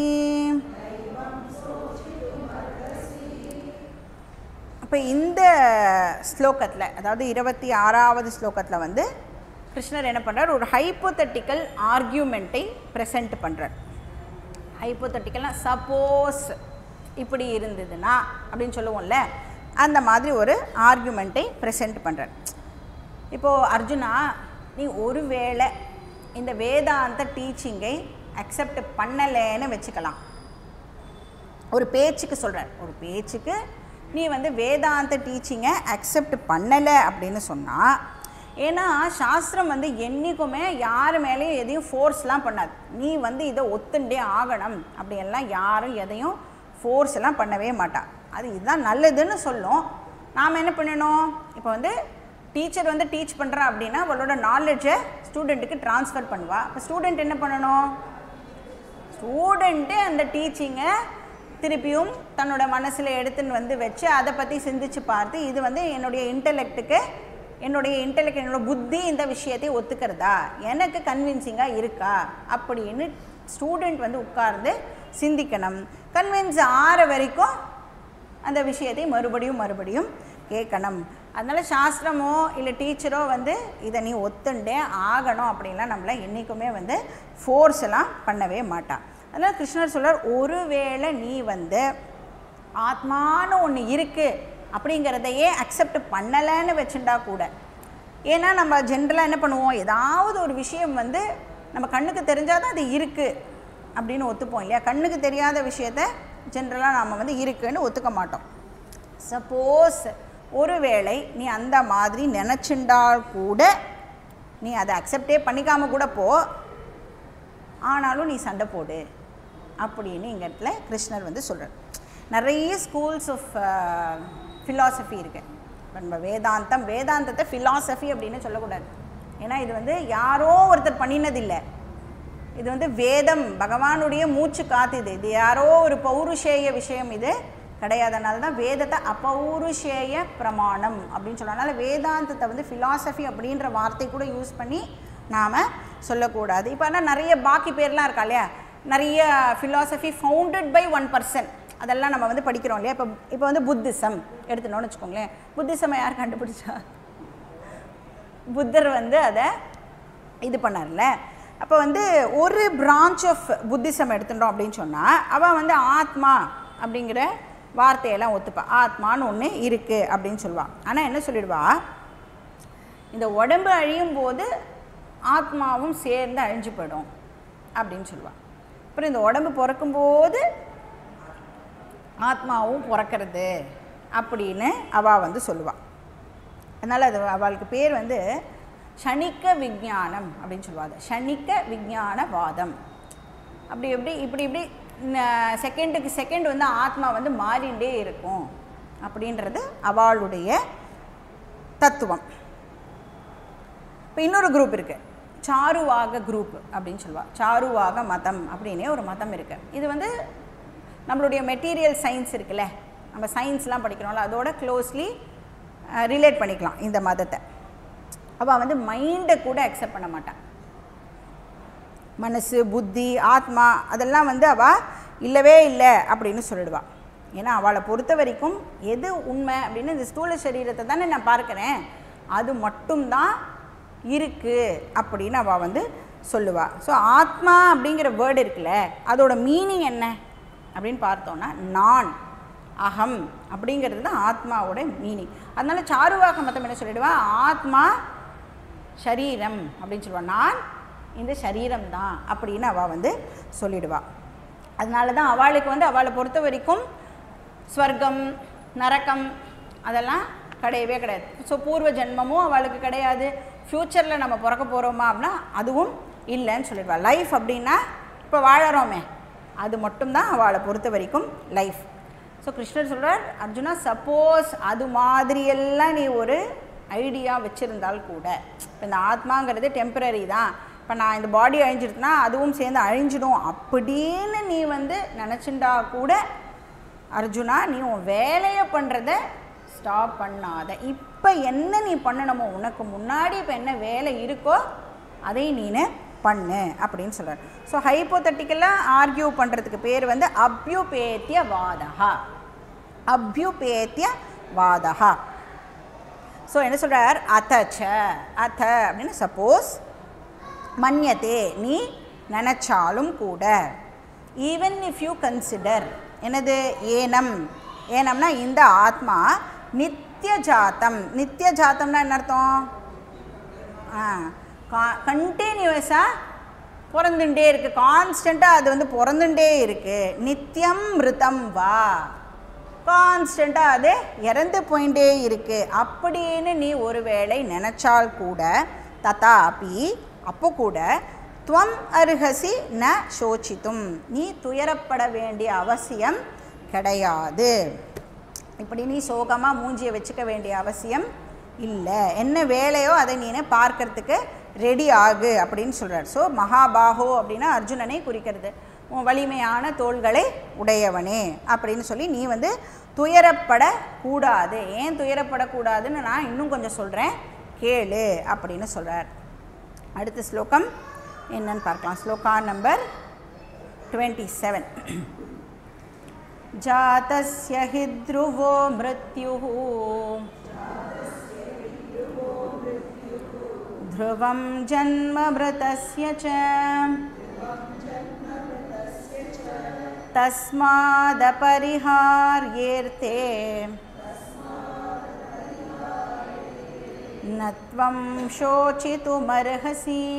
இப்போ இந்த ஸ்லோகத்தில் அதாவது இருபத்தி ஆறாவது ஸ்லோகத்தில் வந்து கிருஷ்ணர் என்ன பண்ணுறார் ஒரு ஹைப்போதட்டிக்கல் ஆர்கியூமெண்ட்டை ப்ரெசென்ட் பண்ணுறார் ஹைப்போதட்டிக்கல்னா சப்போஸ் இப்படி இருந்ததுன்னா அப்படின்னு சொல்லுவோம்ல அந்த மாதிரி ஒரு ஆர்கியூமெண்ட்டை ப்ரெசென்ட் பண்ணுறார் இப்போது அர்ஜுனா நீ ஒருவேளை இந்த வேதாந்த டீச்சிங்கை அக்செப்ட் பண்ணலைன்னு வச்சுக்கலாம் ஒரு பேச்சுக்கு சொல்கிறார் ஒரு பேச்சுக்கு நீ வந்து வேதாந்த டீச்சிங்கை அக்செப்ட் பண்ணலை அப்படின்னு சொன்னால் ஏன்னா சாஸ்திரம் வந்து என்றைக்குமே யார் மேலேயும் எதையும் ஃபோர்ஸ்லாம் பண்ணாது நீ வந்து இதை ஒத்துண்டே ஆகணும் அப்படியெல்லாம் யாரும் எதையும் ஃபோர்ஸ் எல்லாம் பண்ணவே மாட்டா அது இதுதான் நல்லதுன்னு சொல்லும் நாம் என்ன பண்ணணும் இப்போ வந்து டீச்சர் வந்து டீச் பண்ணுறா அப்படின்னா அவளோட நாலேஜை ஸ்டூடெண்ட்டுக்கு ட்ரான்ஸ்ஃபர் பண்ணுவா இப்போ ஸ்டூடெண்ட் என்ன பண்ணணும் ஸ்டூடெண்ட்டு அந்த டீச்சிங்கை திருப்பியும் தன்னோட மனசில் எடுத்துன்னு வந்து வச்சு அதை பற்றி சிந்திச்சு பார்த்து இது வந்து என்னுடைய இன்டலெக்ட்டுக்கு என்னுடைய இன்டெலெக்ட் என்னோட புத்தி இந்த விஷயத்தை ஒத்துக்கிறதா எனக்கு கன்வின்சிங்காக இருக்கா அப்படின்னு ஸ்டூடெண்ட் வந்து உட்கார்ந்து சிந்திக்கணும் கன்வின்ஸ் ஆற வரைக்கும் அந்த விஷயத்தை மறுபடியும் மறுபடியும் கேட்கணும் அதனால் சாஸ்திரமோ இல்லை டீச்சரோ வந்து இதை நீ ஒத்துண்டே ஆகணும் அப்படின்லாம் நம்மளை என்றைக்குமே வந்து ஃபோர்ஸ் எல்லாம் பண்ணவே மாட்டான் அதனால் கிருஷ்ணர் சொல்றார் ஒருவேளை நீ வந்து ஆத்மான்னு ஒன்று இருக்குது அப்படிங்கிறதையே அக்செப்ட் பண்ணலைன்னு வச்சுட்டா கூட ஏன்னா நம்ம ஜென்ரலாக என்ன பண்ணுவோம் ஏதாவது ஒரு விஷயம் வந்து நம்ம கண்ணுக்கு தெரிஞ்சால் தான் அது இருக்குது அப்படின்னு ஒத்துப்போம் இல்லையா கண்ணுக்கு தெரியாத விஷயத்த ஜென்ரலாக நாம் வந்து இருக்குன்னு ஒத்துக்க மாட்டோம் சப்போஸ் ஒருவேளை நீ அந்த மாதிரி நினச்சிண்டால் கூட நீ அதை அக்செப்டே பண்ணிக்காம கூட போ ஆனாலும் நீ சண்டை போடு அப்படின்னு இங்க இடத்துல கிருஷ்ணர் வந்து சொல்கிறார் நிறைய ஸ்கூல்ஸ் ஆஃப் ஃபிலாசபி இருக்கு நம்ம வேதாந்தம் வேதாந்தத்தை ஃபிலாசபி அப்படின்னு சொல்லக்கூடாது ஏன்னா இது வந்து யாரோ ஒருத்தர் பண்ணினதில்லை இது வந்து வேதம் பகவானுடைய மூச்சு காத்து இது இது யாரோ ஒரு பௌருஷேய விஷயம் இது கிடையாதனால தான் வேதத்தை அப்பௌருஷேய பிரமாணம் அப்படின்னு சொல்லுவோம் அதனால் வேதாந்தத்தை வந்து ஃபிலாசபி அப்படின்ற வார்த்தை கூட யூஸ் பண்ணி நாம் சொல்லக்கூடாது இப்போ ஆனால் நிறைய பாக்கி பேர்லாம் இருக்கா இல்லையா நிறைய philosophy founded by one person அதெல்லாம் நம்ம வந்து படிக்கிறோம் இல்லையா இப்போ இப்போ வந்து புத்திசம் எடுத்துனோன்னு வச்சுக்கோங்களேன் புத்திசமை யார் கண்டுபிடிச்சா புத்தர் வந்து அதை இது பண்ணார்ல அப்போ வந்து ஒரு பிரான்ச் ஆஃப் புத்திசம் எடுத்துட்டோம் அப்படின்னு சொன்னால் அவன் வந்து ஆத்மா அப்படிங்கிற வார்த்தையெல்லாம் ஒத்துப்பா ஆத்மான்னு ஒன்று இருக்குது அப்படின்னு சொல்லுவாள் ஆனால் என்ன சொல்லிடுவா இந்த உடம்பு அழியும் போது ஆத்மாவும் சேர்ந்து அழிஞ்சு போயிடும் அப்படின்னு சொல்லுவாள் அப்புறம் இந்த உடம்பு பிறக்கும்போது ஆத்மாவும் பிறக்கிறது அப்படின்னு அவள் வந்து சொல்லுவாள் அதனால் அது அவளுக்கு பேர் வந்து ஷணிக்க விஞ்ஞானம் அப்படின்னு சொல்லுவாங்க ஷணிக்க விஞ்ஞானவாதம் அப்படி எப்படி இப்படி இப்படி செகண்டுக்கு செகண்ட் வந்து ஆத்மா வந்து மாறிண்டே இருக்கும் அப்படின்றது அவளுடைய தத்துவம் இப்போ இன்னொரு குரூப் இருக்குது சாருவாக குரூப் அப்படின்னு சொல்லுவாள் சாருவாக மதம் அப்படின்னே ஒரு மதம் இருக்குது இது வந்து நம்மளுடைய மெட்டீரியல் சயின்ஸ் இருக்குல்ல நம்ம சயின்ஸ்லாம் படிக்கிறோம்ல அதோட க்ளோஸ்லி ரிலேட் பண்ணிக்கலாம் இந்த மதத்தை அவள் வந்து மைண்டை கூட அக்செப்ட் பண்ண மாட்டான் மனசு புத்தி ஆத்மா அதெல்லாம் வந்து அவள் இல்லவே இல்லை அப்படின்னு சொல்லிடுவாள் ஏன்னா அவளை பொறுத்த வரைக்கும் எது உண்மை அப்படின்னு இந்த ஸ்தூல சரீரத்தை தானே நான் பார்க்குறேன் அது மட்டும்தான் இருக்குது அப்படின்னு அவள் வந்து சொல்லுவாள் ஸோ ஆத்மா அப்படிங்கிற வேர்டு இருக்குல்ல அதோட மீனிங் என்ன அப்படின்னு பார்த்தோன்னா நான் அகம் அப்படிங்கிறது தான் ஆத்மாவோட மீனிங் அதனால சாருவாக மதம் என்ன சொல்லிடுவா ஆத்மா ஷரீரம் அப்படின்னு சொல்லுவாள் நான் இந்த சரீரம் தான் அப்படின்னு அவள் வந்து சொல்லிடுவாள் அதனால தான் அவளுக்கு வந்து அவளை பொறுத்த வரைக்கும் ஸ்வர்க்கம் நரக்கம் அதெல்லாம் கிடையவே கிடையாது ஸோ பூர்வ ஜென்மமும் அவளுக்கு கிடையாது ஃப்யூச்சரில் நம்ம பிறக்க போகிறோமா அப்படின்னா அதுவும் இல்லைன்னு சொல்லிடுவாள் லைஃப் அப்படின்னா இப்போ வாழறோமே அது மட்டும்தான் அவளை பொறுத்த வரைக்கும் லைஃப் ஸோ கிருஷ்ணர் சொல்கிறார் அர்ஜுனா சப்போஸ் அது மாதிரியெல்லாம் நீ ஒரு ஐடியா வச்சுருந்தால் கூட இப்போ இந்த ஆத்மாங்கிறது டெம்பரரி தான் இப்போ நான் இந்த பாடி அழிஞ்சிருச்சுன்னா அதுவும் சேர்ந்து அழிஞ்சிடும் அப்படின்னு நீ வந்து நினச்சிண்டா கூட அர்ஜுனா நீ உன் வேலையை பண்ணுறத ஸ்டாப் பண்ணாத இப்போ என்ன நீ பண்ணணுமோ உனக்கு முன்னாடி இப்போ என்ன வேலை இருக்கோ அதை நீனு பண்ணு அப்படின்னு சொல்கிறார் ஸோ ஹைப்போதட்டிக்கலாக ஆர்கியூ பண்ணுறதுக்கு பேர் வந்து அப்யுபேத்திய வாதகா அப்யுபேத்திய வாதகா ஸோ என்ன சொல்கிறார் அத்தச்ச அத்த அப்படின்னு சப்போஸ் மன்யத்தே நீ நினச்சாலும் கூட ஈவன் இஃப் யூ கன்சிடர் என்னது ஏனம் ஏனம்னா இந்த ஆத்மா நித்திய ஜாத்தம் நித்திய ஜாத்தம்னா என்ன அர்த்தம் ஆ கா கண்டினியூஸாக பிறந்துட்டே இருக்குது கான்ஸ்டண்ட்டாக அது வந்து பிறந்துட்டே இருக்குது நித்தியம் மிருதம் வா கான்ஸ்டண்ட்டாக அது இறந்து போயிட்டே இருக்குது அப்படின்னு நீ ஒருவேளை நினச்சால் கூட ததாபி அப்போ கூட துவம் அருகசி ந சோச்சித்தும் நீ துயரப்பட வேண்டிய அவசியம் கிடையாது இப்படி நீ சோகமாக மூஞ்சியை வச்சுக்க வேண்டிய அவசியம் இல்லை என்ன வேலையோ அதை நீ பார்க்கறதுக்கு ரெடி ஆகு அப்படின்னு சொல்கிறார் ஸோ மகாபாகோ அப்படின்னா அர்ஜுனனை குறிக்கிறது உன் வலிமையான தோள்களை உடையவனே அப்படின்னு சொல்லி நீ வந்து துயரப்படக்கூடாது ஏன் துயரப்படக்கூடாதுன்னு நான் இன்னும் கொஞ்சம் சொல்கிறேன் கேளு அப்படின்னு சொல்கிறார் அடுத்த ஸ்லோகம் என்னன்னு பார்க்கலாம் ஸ்லோகா நம்பர் டுவெண்ட்டி செவன் जातस्य हि ध्रुवो मृत्युः ध्रुवं जन्ममृतस्य च तस्मादपरिहार्येऽर्थे न त्वं शोचितुमर्हसि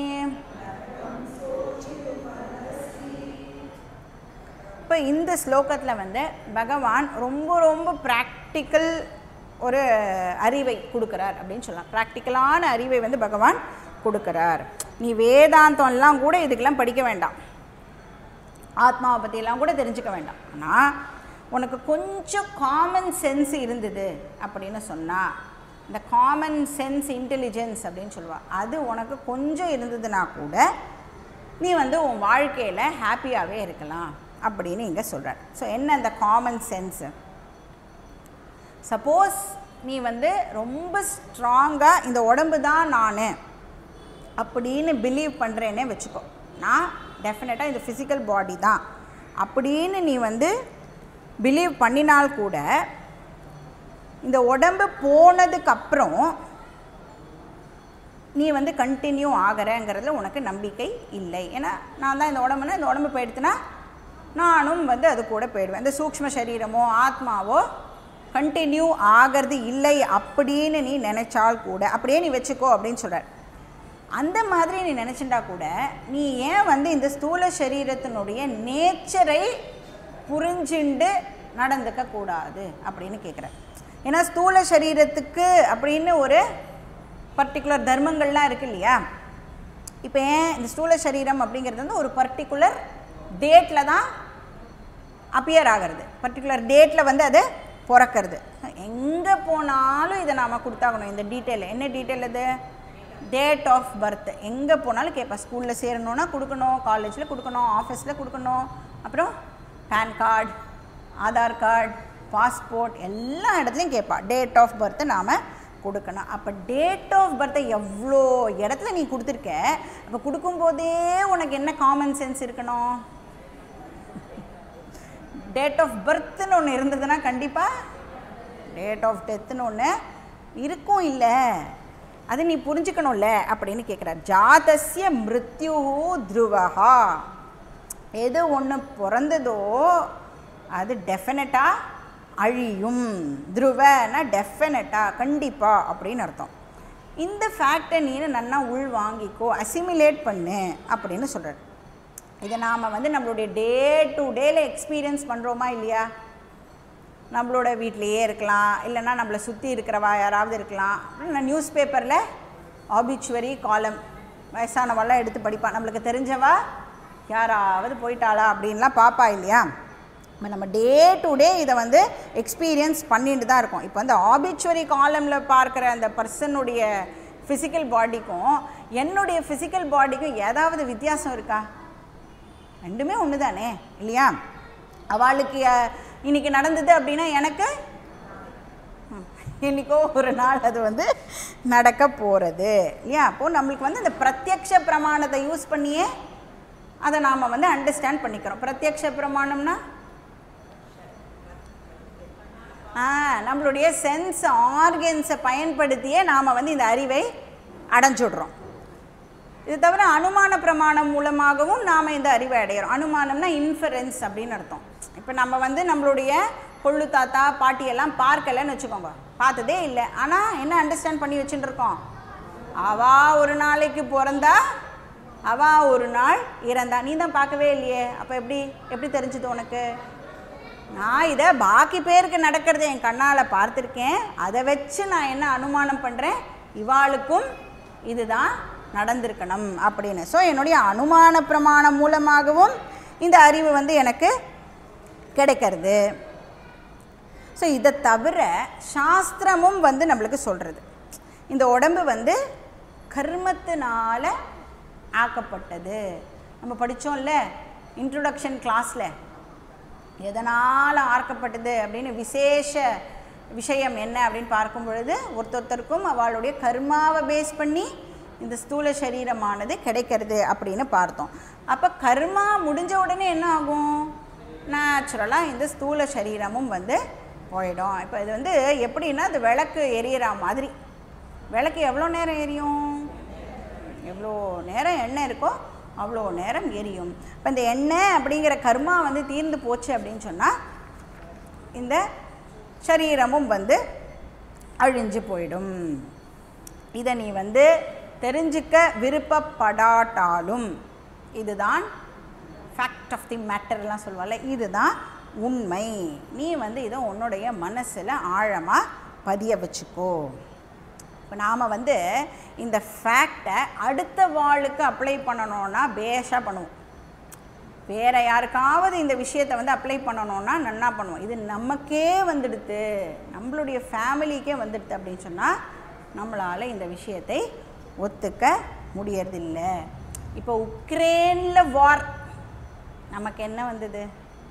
இப்போ இந்த ஸ்லோகத்தில் வந்து பகவான் ரொம்ப ரொம்ப ப்ராக்டிக்கல் ஒரு அறிவை கொடுக்குறார் அப்படின்னு சொல்லலாம் ப்ராக்டிக்கலான அறிவை வந்து பகவான் கொடுக்குறார் நீ வேதாந்தம்லாம் கூட இதுக்கெல்லாம் படிக்க வேண்டாம் ஆத்மாவை பற்றியெல்லாம் கூட தெரிஞ்சுக்க வேண்டாம் ஆனால் உனக்கு கொஞ்சம் காமன் சென்ஸ் இருந்தது அப்படின்னு சொன்னால் இந்த காமன் சென்ஸ் இன்டெலிஜென்ஸ் அப்படின்னு சொல்லுவாள் அது உனக்கு கொஞ்சம் இருந்ததுன்னா கூட நீ வந்து உன் வாழ்க்கையில் ஹாப்பியாகவே இருக்கலாம் அப்படின்னு இங்கே சொல்கிறார் ஸோ என்ன அந்த காமன் சென்ஸு சப்போஸ் நீ வந்து ரொம்ப ஸ்ட்ராங்காக இந்த உடம்பு தான் நான் அப்படின்னு பிலீவ் பண்ணுறேன்னே வச்சுக்கோ நான் டெஃபினட்டாக இந்த ஃபிசிக்கல் பாடி தான் அப்படின்னு நீ வந்து பிலீவ் பண்ணினால் கூட இந்த உடம்பு போனதுக்கப்புறம் நீ வந்து கண்டினியூ ஆகிறேங்கிறதுல உனக்கு நம்பிக்கை இல்லை ஏன்னா நான் தான் இந்த உடம்புனா இந்த உடம்பு போயிடுத்துனா நானும் வந்து அது கூட போயிடுவேன் இந்த சூக்ஷ்ம சரீரமோ ஆத்மாவோ கண்டினியூ ஆகிறது இல்லை அப்படின்னு நீ நினைச்சால் கூட அப்படியே நீ வச்சுக்கோ அப்படின்னு சொல்கிறார் அந்த மாதிரி நீ நினச்சிண்டா கூட நீ ஏன் வந்து இந்த ஸ்தூல சரீரத்தினுடைய நேச்சரை புரிஞ்சுண்டு நடந்துக்க கூடாது அப்படின்னு கேட்குற ஏன்னா ஸ்தூல சரீரத்துக்கு அப்படின்னு ஒரு பர்டிகுலர் தர்மங்கள்லாம் இருக்கு இல்லையா இப்போ ஏன் இந்த ஸ்தூல சரீரம் அப்படிங்கிறது வந்து ஒரு பர்டிகுலர் டேட்டில் தான் அப்பியர் ஆகிறது பர்டிகுலர் டேட்டில் வந்து அது பிறக்கிறது எங்கே போனாலும் இதை நாம் கொடுத்தாகணும் இந்த டீட்டெயில் என்ன டீட்டெயில் இது டேட் ஆஃப் பர்த் எங்கே போனாலும் கேட்பா ஸ்கூலில் சேரணுன்னா கொடுக்கணும் காலேஜில் கொடுக்கணும் ஆஃபீஸில் கொடுக்கணும் அப்புறம் PAN card Aadhaar card passport எல்லா இடத்துலையும் கேட்பா டேட் ஆஃப் பர்த்தை நாம் கொடுக்கணும் அப்போ டேட் ஆஃப் பர்த்தை எவ்வளோ இடத்துல நீ கொடுத்துருக்க அப்போ கொடுக்கும்போதே உனக்கு என்ன காமன் சென்ஸ் இருக்கணும் டேட் ஆஃப் பர்த்னு ஒன்று இருந்ததுன்னா கண்டிப்பாக டேட் ஆஃப் டெத்துன்னு ஒன்று இருக்கும் இல்லை அது நீ புரிஞ்சுக்கணும்ல அப்படின்னு கேட்குறார் ஜாதஸ்ய மிருத்யு துருவகா எது ஒன்று பிறந்ததோ அது டெஃபினட்டாக அழியும் துருவனா டெஃபினட்டாக கண்டிப்பாக அப்படின்னு அர்த்தம் இந்த ஃபேக்டை நீ நன்னா உள் வாங்கிக்கோ அசிமிலேட் பண்ணு அப்படின்னு சொல்கிறார் இதை நாம் வந்து நம்மளுடைய டே டு டேல எக்ஸ்பீரியன்ஸ் பண்ணுறோமா இல்லையா நம்மளோட வீட்லேயே இருக்கலாம் இல்லைன்னா நம்மளை சுற்றி இருக்கிறவா யாராவது இருக்கலாம் நான் நியூஸ் பேப்பரில் ஆபிச்சுவரி காலம் வயசானவெல்லாம் எடுத்து படிப்பான் நம்மளுக்கு தெரிஞ்சவா யாராவது போயிட்டாளா அப்படின்லாம் பார்ப்பா இல்லையா இப்போ நம்ம டே டு டே இதை வந்து எக்ஸ்பீரியன்ஸ் பண்ணிட்டு தான் இருக்கோம் இப்போ வந்து ஆபிச்சுவரி காலமில் பார்க்குற அந்த பர்சனுடைய ஃபிசிக்கல் பாடிக்கும் என்னுடைய ஃபிசிக்கல் பாடிக்கும் ஏதாவது வித்தியாசம் இருக்கா ரெண்டுமே ஒன்று தானே இல்லையா அவளுக்கு அஹ், இன்னைக்கு நடந்தது அப்படின்னா எனக்கு ம், இன்னைக்கோ ஒரு நாள் அது வந்து நடக்க போகிறது இல்லையா அப்போது நம்மளுக்கு வந்து இந்த பிரத்யக்ஷ பிரமாணத்தை யூஸ் பண்ணியே அதை நாம் வந்து அண்டர்ஸ்டாண்ட் பண்ணிக்கிறோம் பிரத்யக்ஷ பிரமாணம்னா ஆ நம்மளுடைய சென்ஸ் ஆர்கன்ஸை பயன்படுத்தியே நாம் வந்து இந்த அறிவை அடைஞ்சுடுறோம் இது தவிர அனுமான பிரமாணம் மூலமாகவும் நாம் இந்த அறிவை அடையிறோம் அனுமானம்னா இன்ஃபரன்ஸ் அப்படின்னு அர்த்தம் இப்போ நம்ம வந்து நம்மளுடைய கொள்ளு தாத்தா பாட்டியெல்லாம் பார்க்கலைன்னு வச்சுக்கோங்க பார்த்ததே இல்லை ஆனால் என்ன அண்டர்ஸ்டாண்ட் பண்ணி வச்சுட்டு இருக்கோம் அவா ஒரு நாளைக்கு பிறந்தா அவா ஒரு நாள் இறந்தா நீ தான் பார்க்கவே இல்லையே அப்போ எப்படி எப்படி தெரிஞ்சுது உனக்கு நான் இதை பாக்கி பேருக்கு நடக்கிறத என் கண்ணால் பார்த்துருக்கேன் அதை வச்சு நான் என்ன அனுமானம் பண்ணுறேன் இவாளுக்கும் இதுதான் நடந்திருக்கணும் அப்படின்னு ஸோ என்னுடைய அனுமான பிரமாணம் மூலமாகவும் இந்த அறிவு வந்து எனக்கு கிடைக்கிறது ஸோ இதை தவிர சாஸ்திரமும் வந்து நம்மளுக்கு சொல்கிறது இந்த உடம்பு வந்து கர்மத்தினால ஆக்கப்பட்டது நம்ம படித்தோம்ல இன்ட்ரொடக்ஷன் கிளாஸில் எதனால் ஆர்க்கப்பட்டது அப்படின்னு விசேஷ விஷயம் என்ன அப்படின்னு பார்க்கும் பொழுது ஒருத்தொருத்தருக்கும் அவளுடைய கர்மாவை பேஸ் பண்ணி இந்த ஸ்தூல சரீரமானது கிடைக்கிறது அப்படின்னு பார்த்தோம் அப்போ கர்மா முடிஞ்ச உடனே என்ன ஆகும் நேச்சுரலாக இந்த ஸ்தூல சரீரமும் வந்து போயிடும் இப்போ இது வந்து எப்படின்னா அது விளக்கு எரியற மாதிரி விளக்கு எவ்வளோ நேரம் எரியும் எவ்வளோ நேரம் எண்ணெய் இருக்கோ அவ்வளோ நேரம் எரியும் இப்போ இந்த எண்ணெய் அப்படிங்கிற கர்மா வந்து தீர்ந்து போச்சு அப்படின்னு சொன்னால் இந்த சரீரமும் வந்து அழிஞ்சு போயிடும் இதை நீ வந்து தெரிஞ்சுக்க விருப்பப்படாட்டாலும் இதுதான் ஃபேக்ட் ஆஃப் தி மேட்டர்லாம் சொல்லுவாள்ல இதுதான் உண்மை நீ வந்து இதை உன்னுடைய மனசில் ஆழமாக பதிய வச்சுக்கோ இப்போ நாம் வந்து இந்த ஃபேக்டை அடுத்த வாளுக்கு அப்ளை பண்ணணும்னா பேஷாக பண்ணுவோம் வேறு யாருக்காவது இந்த விஷயத்தை வந்து அப்ளை பண்ணணும்னா நன்னா பண்ணுவோம் இது நமக்கே வந்துடுது நம்மளுடைய ஃபேமிலிக்கே வந்துடுது அப்படின்னு சொன்னால் நம்மளால் இந்த விஷயத்தை ஒத்துக்க முடியறதில்ல இப்போ உக்ரைனில் வார் நமக்கு என்ன வந்தது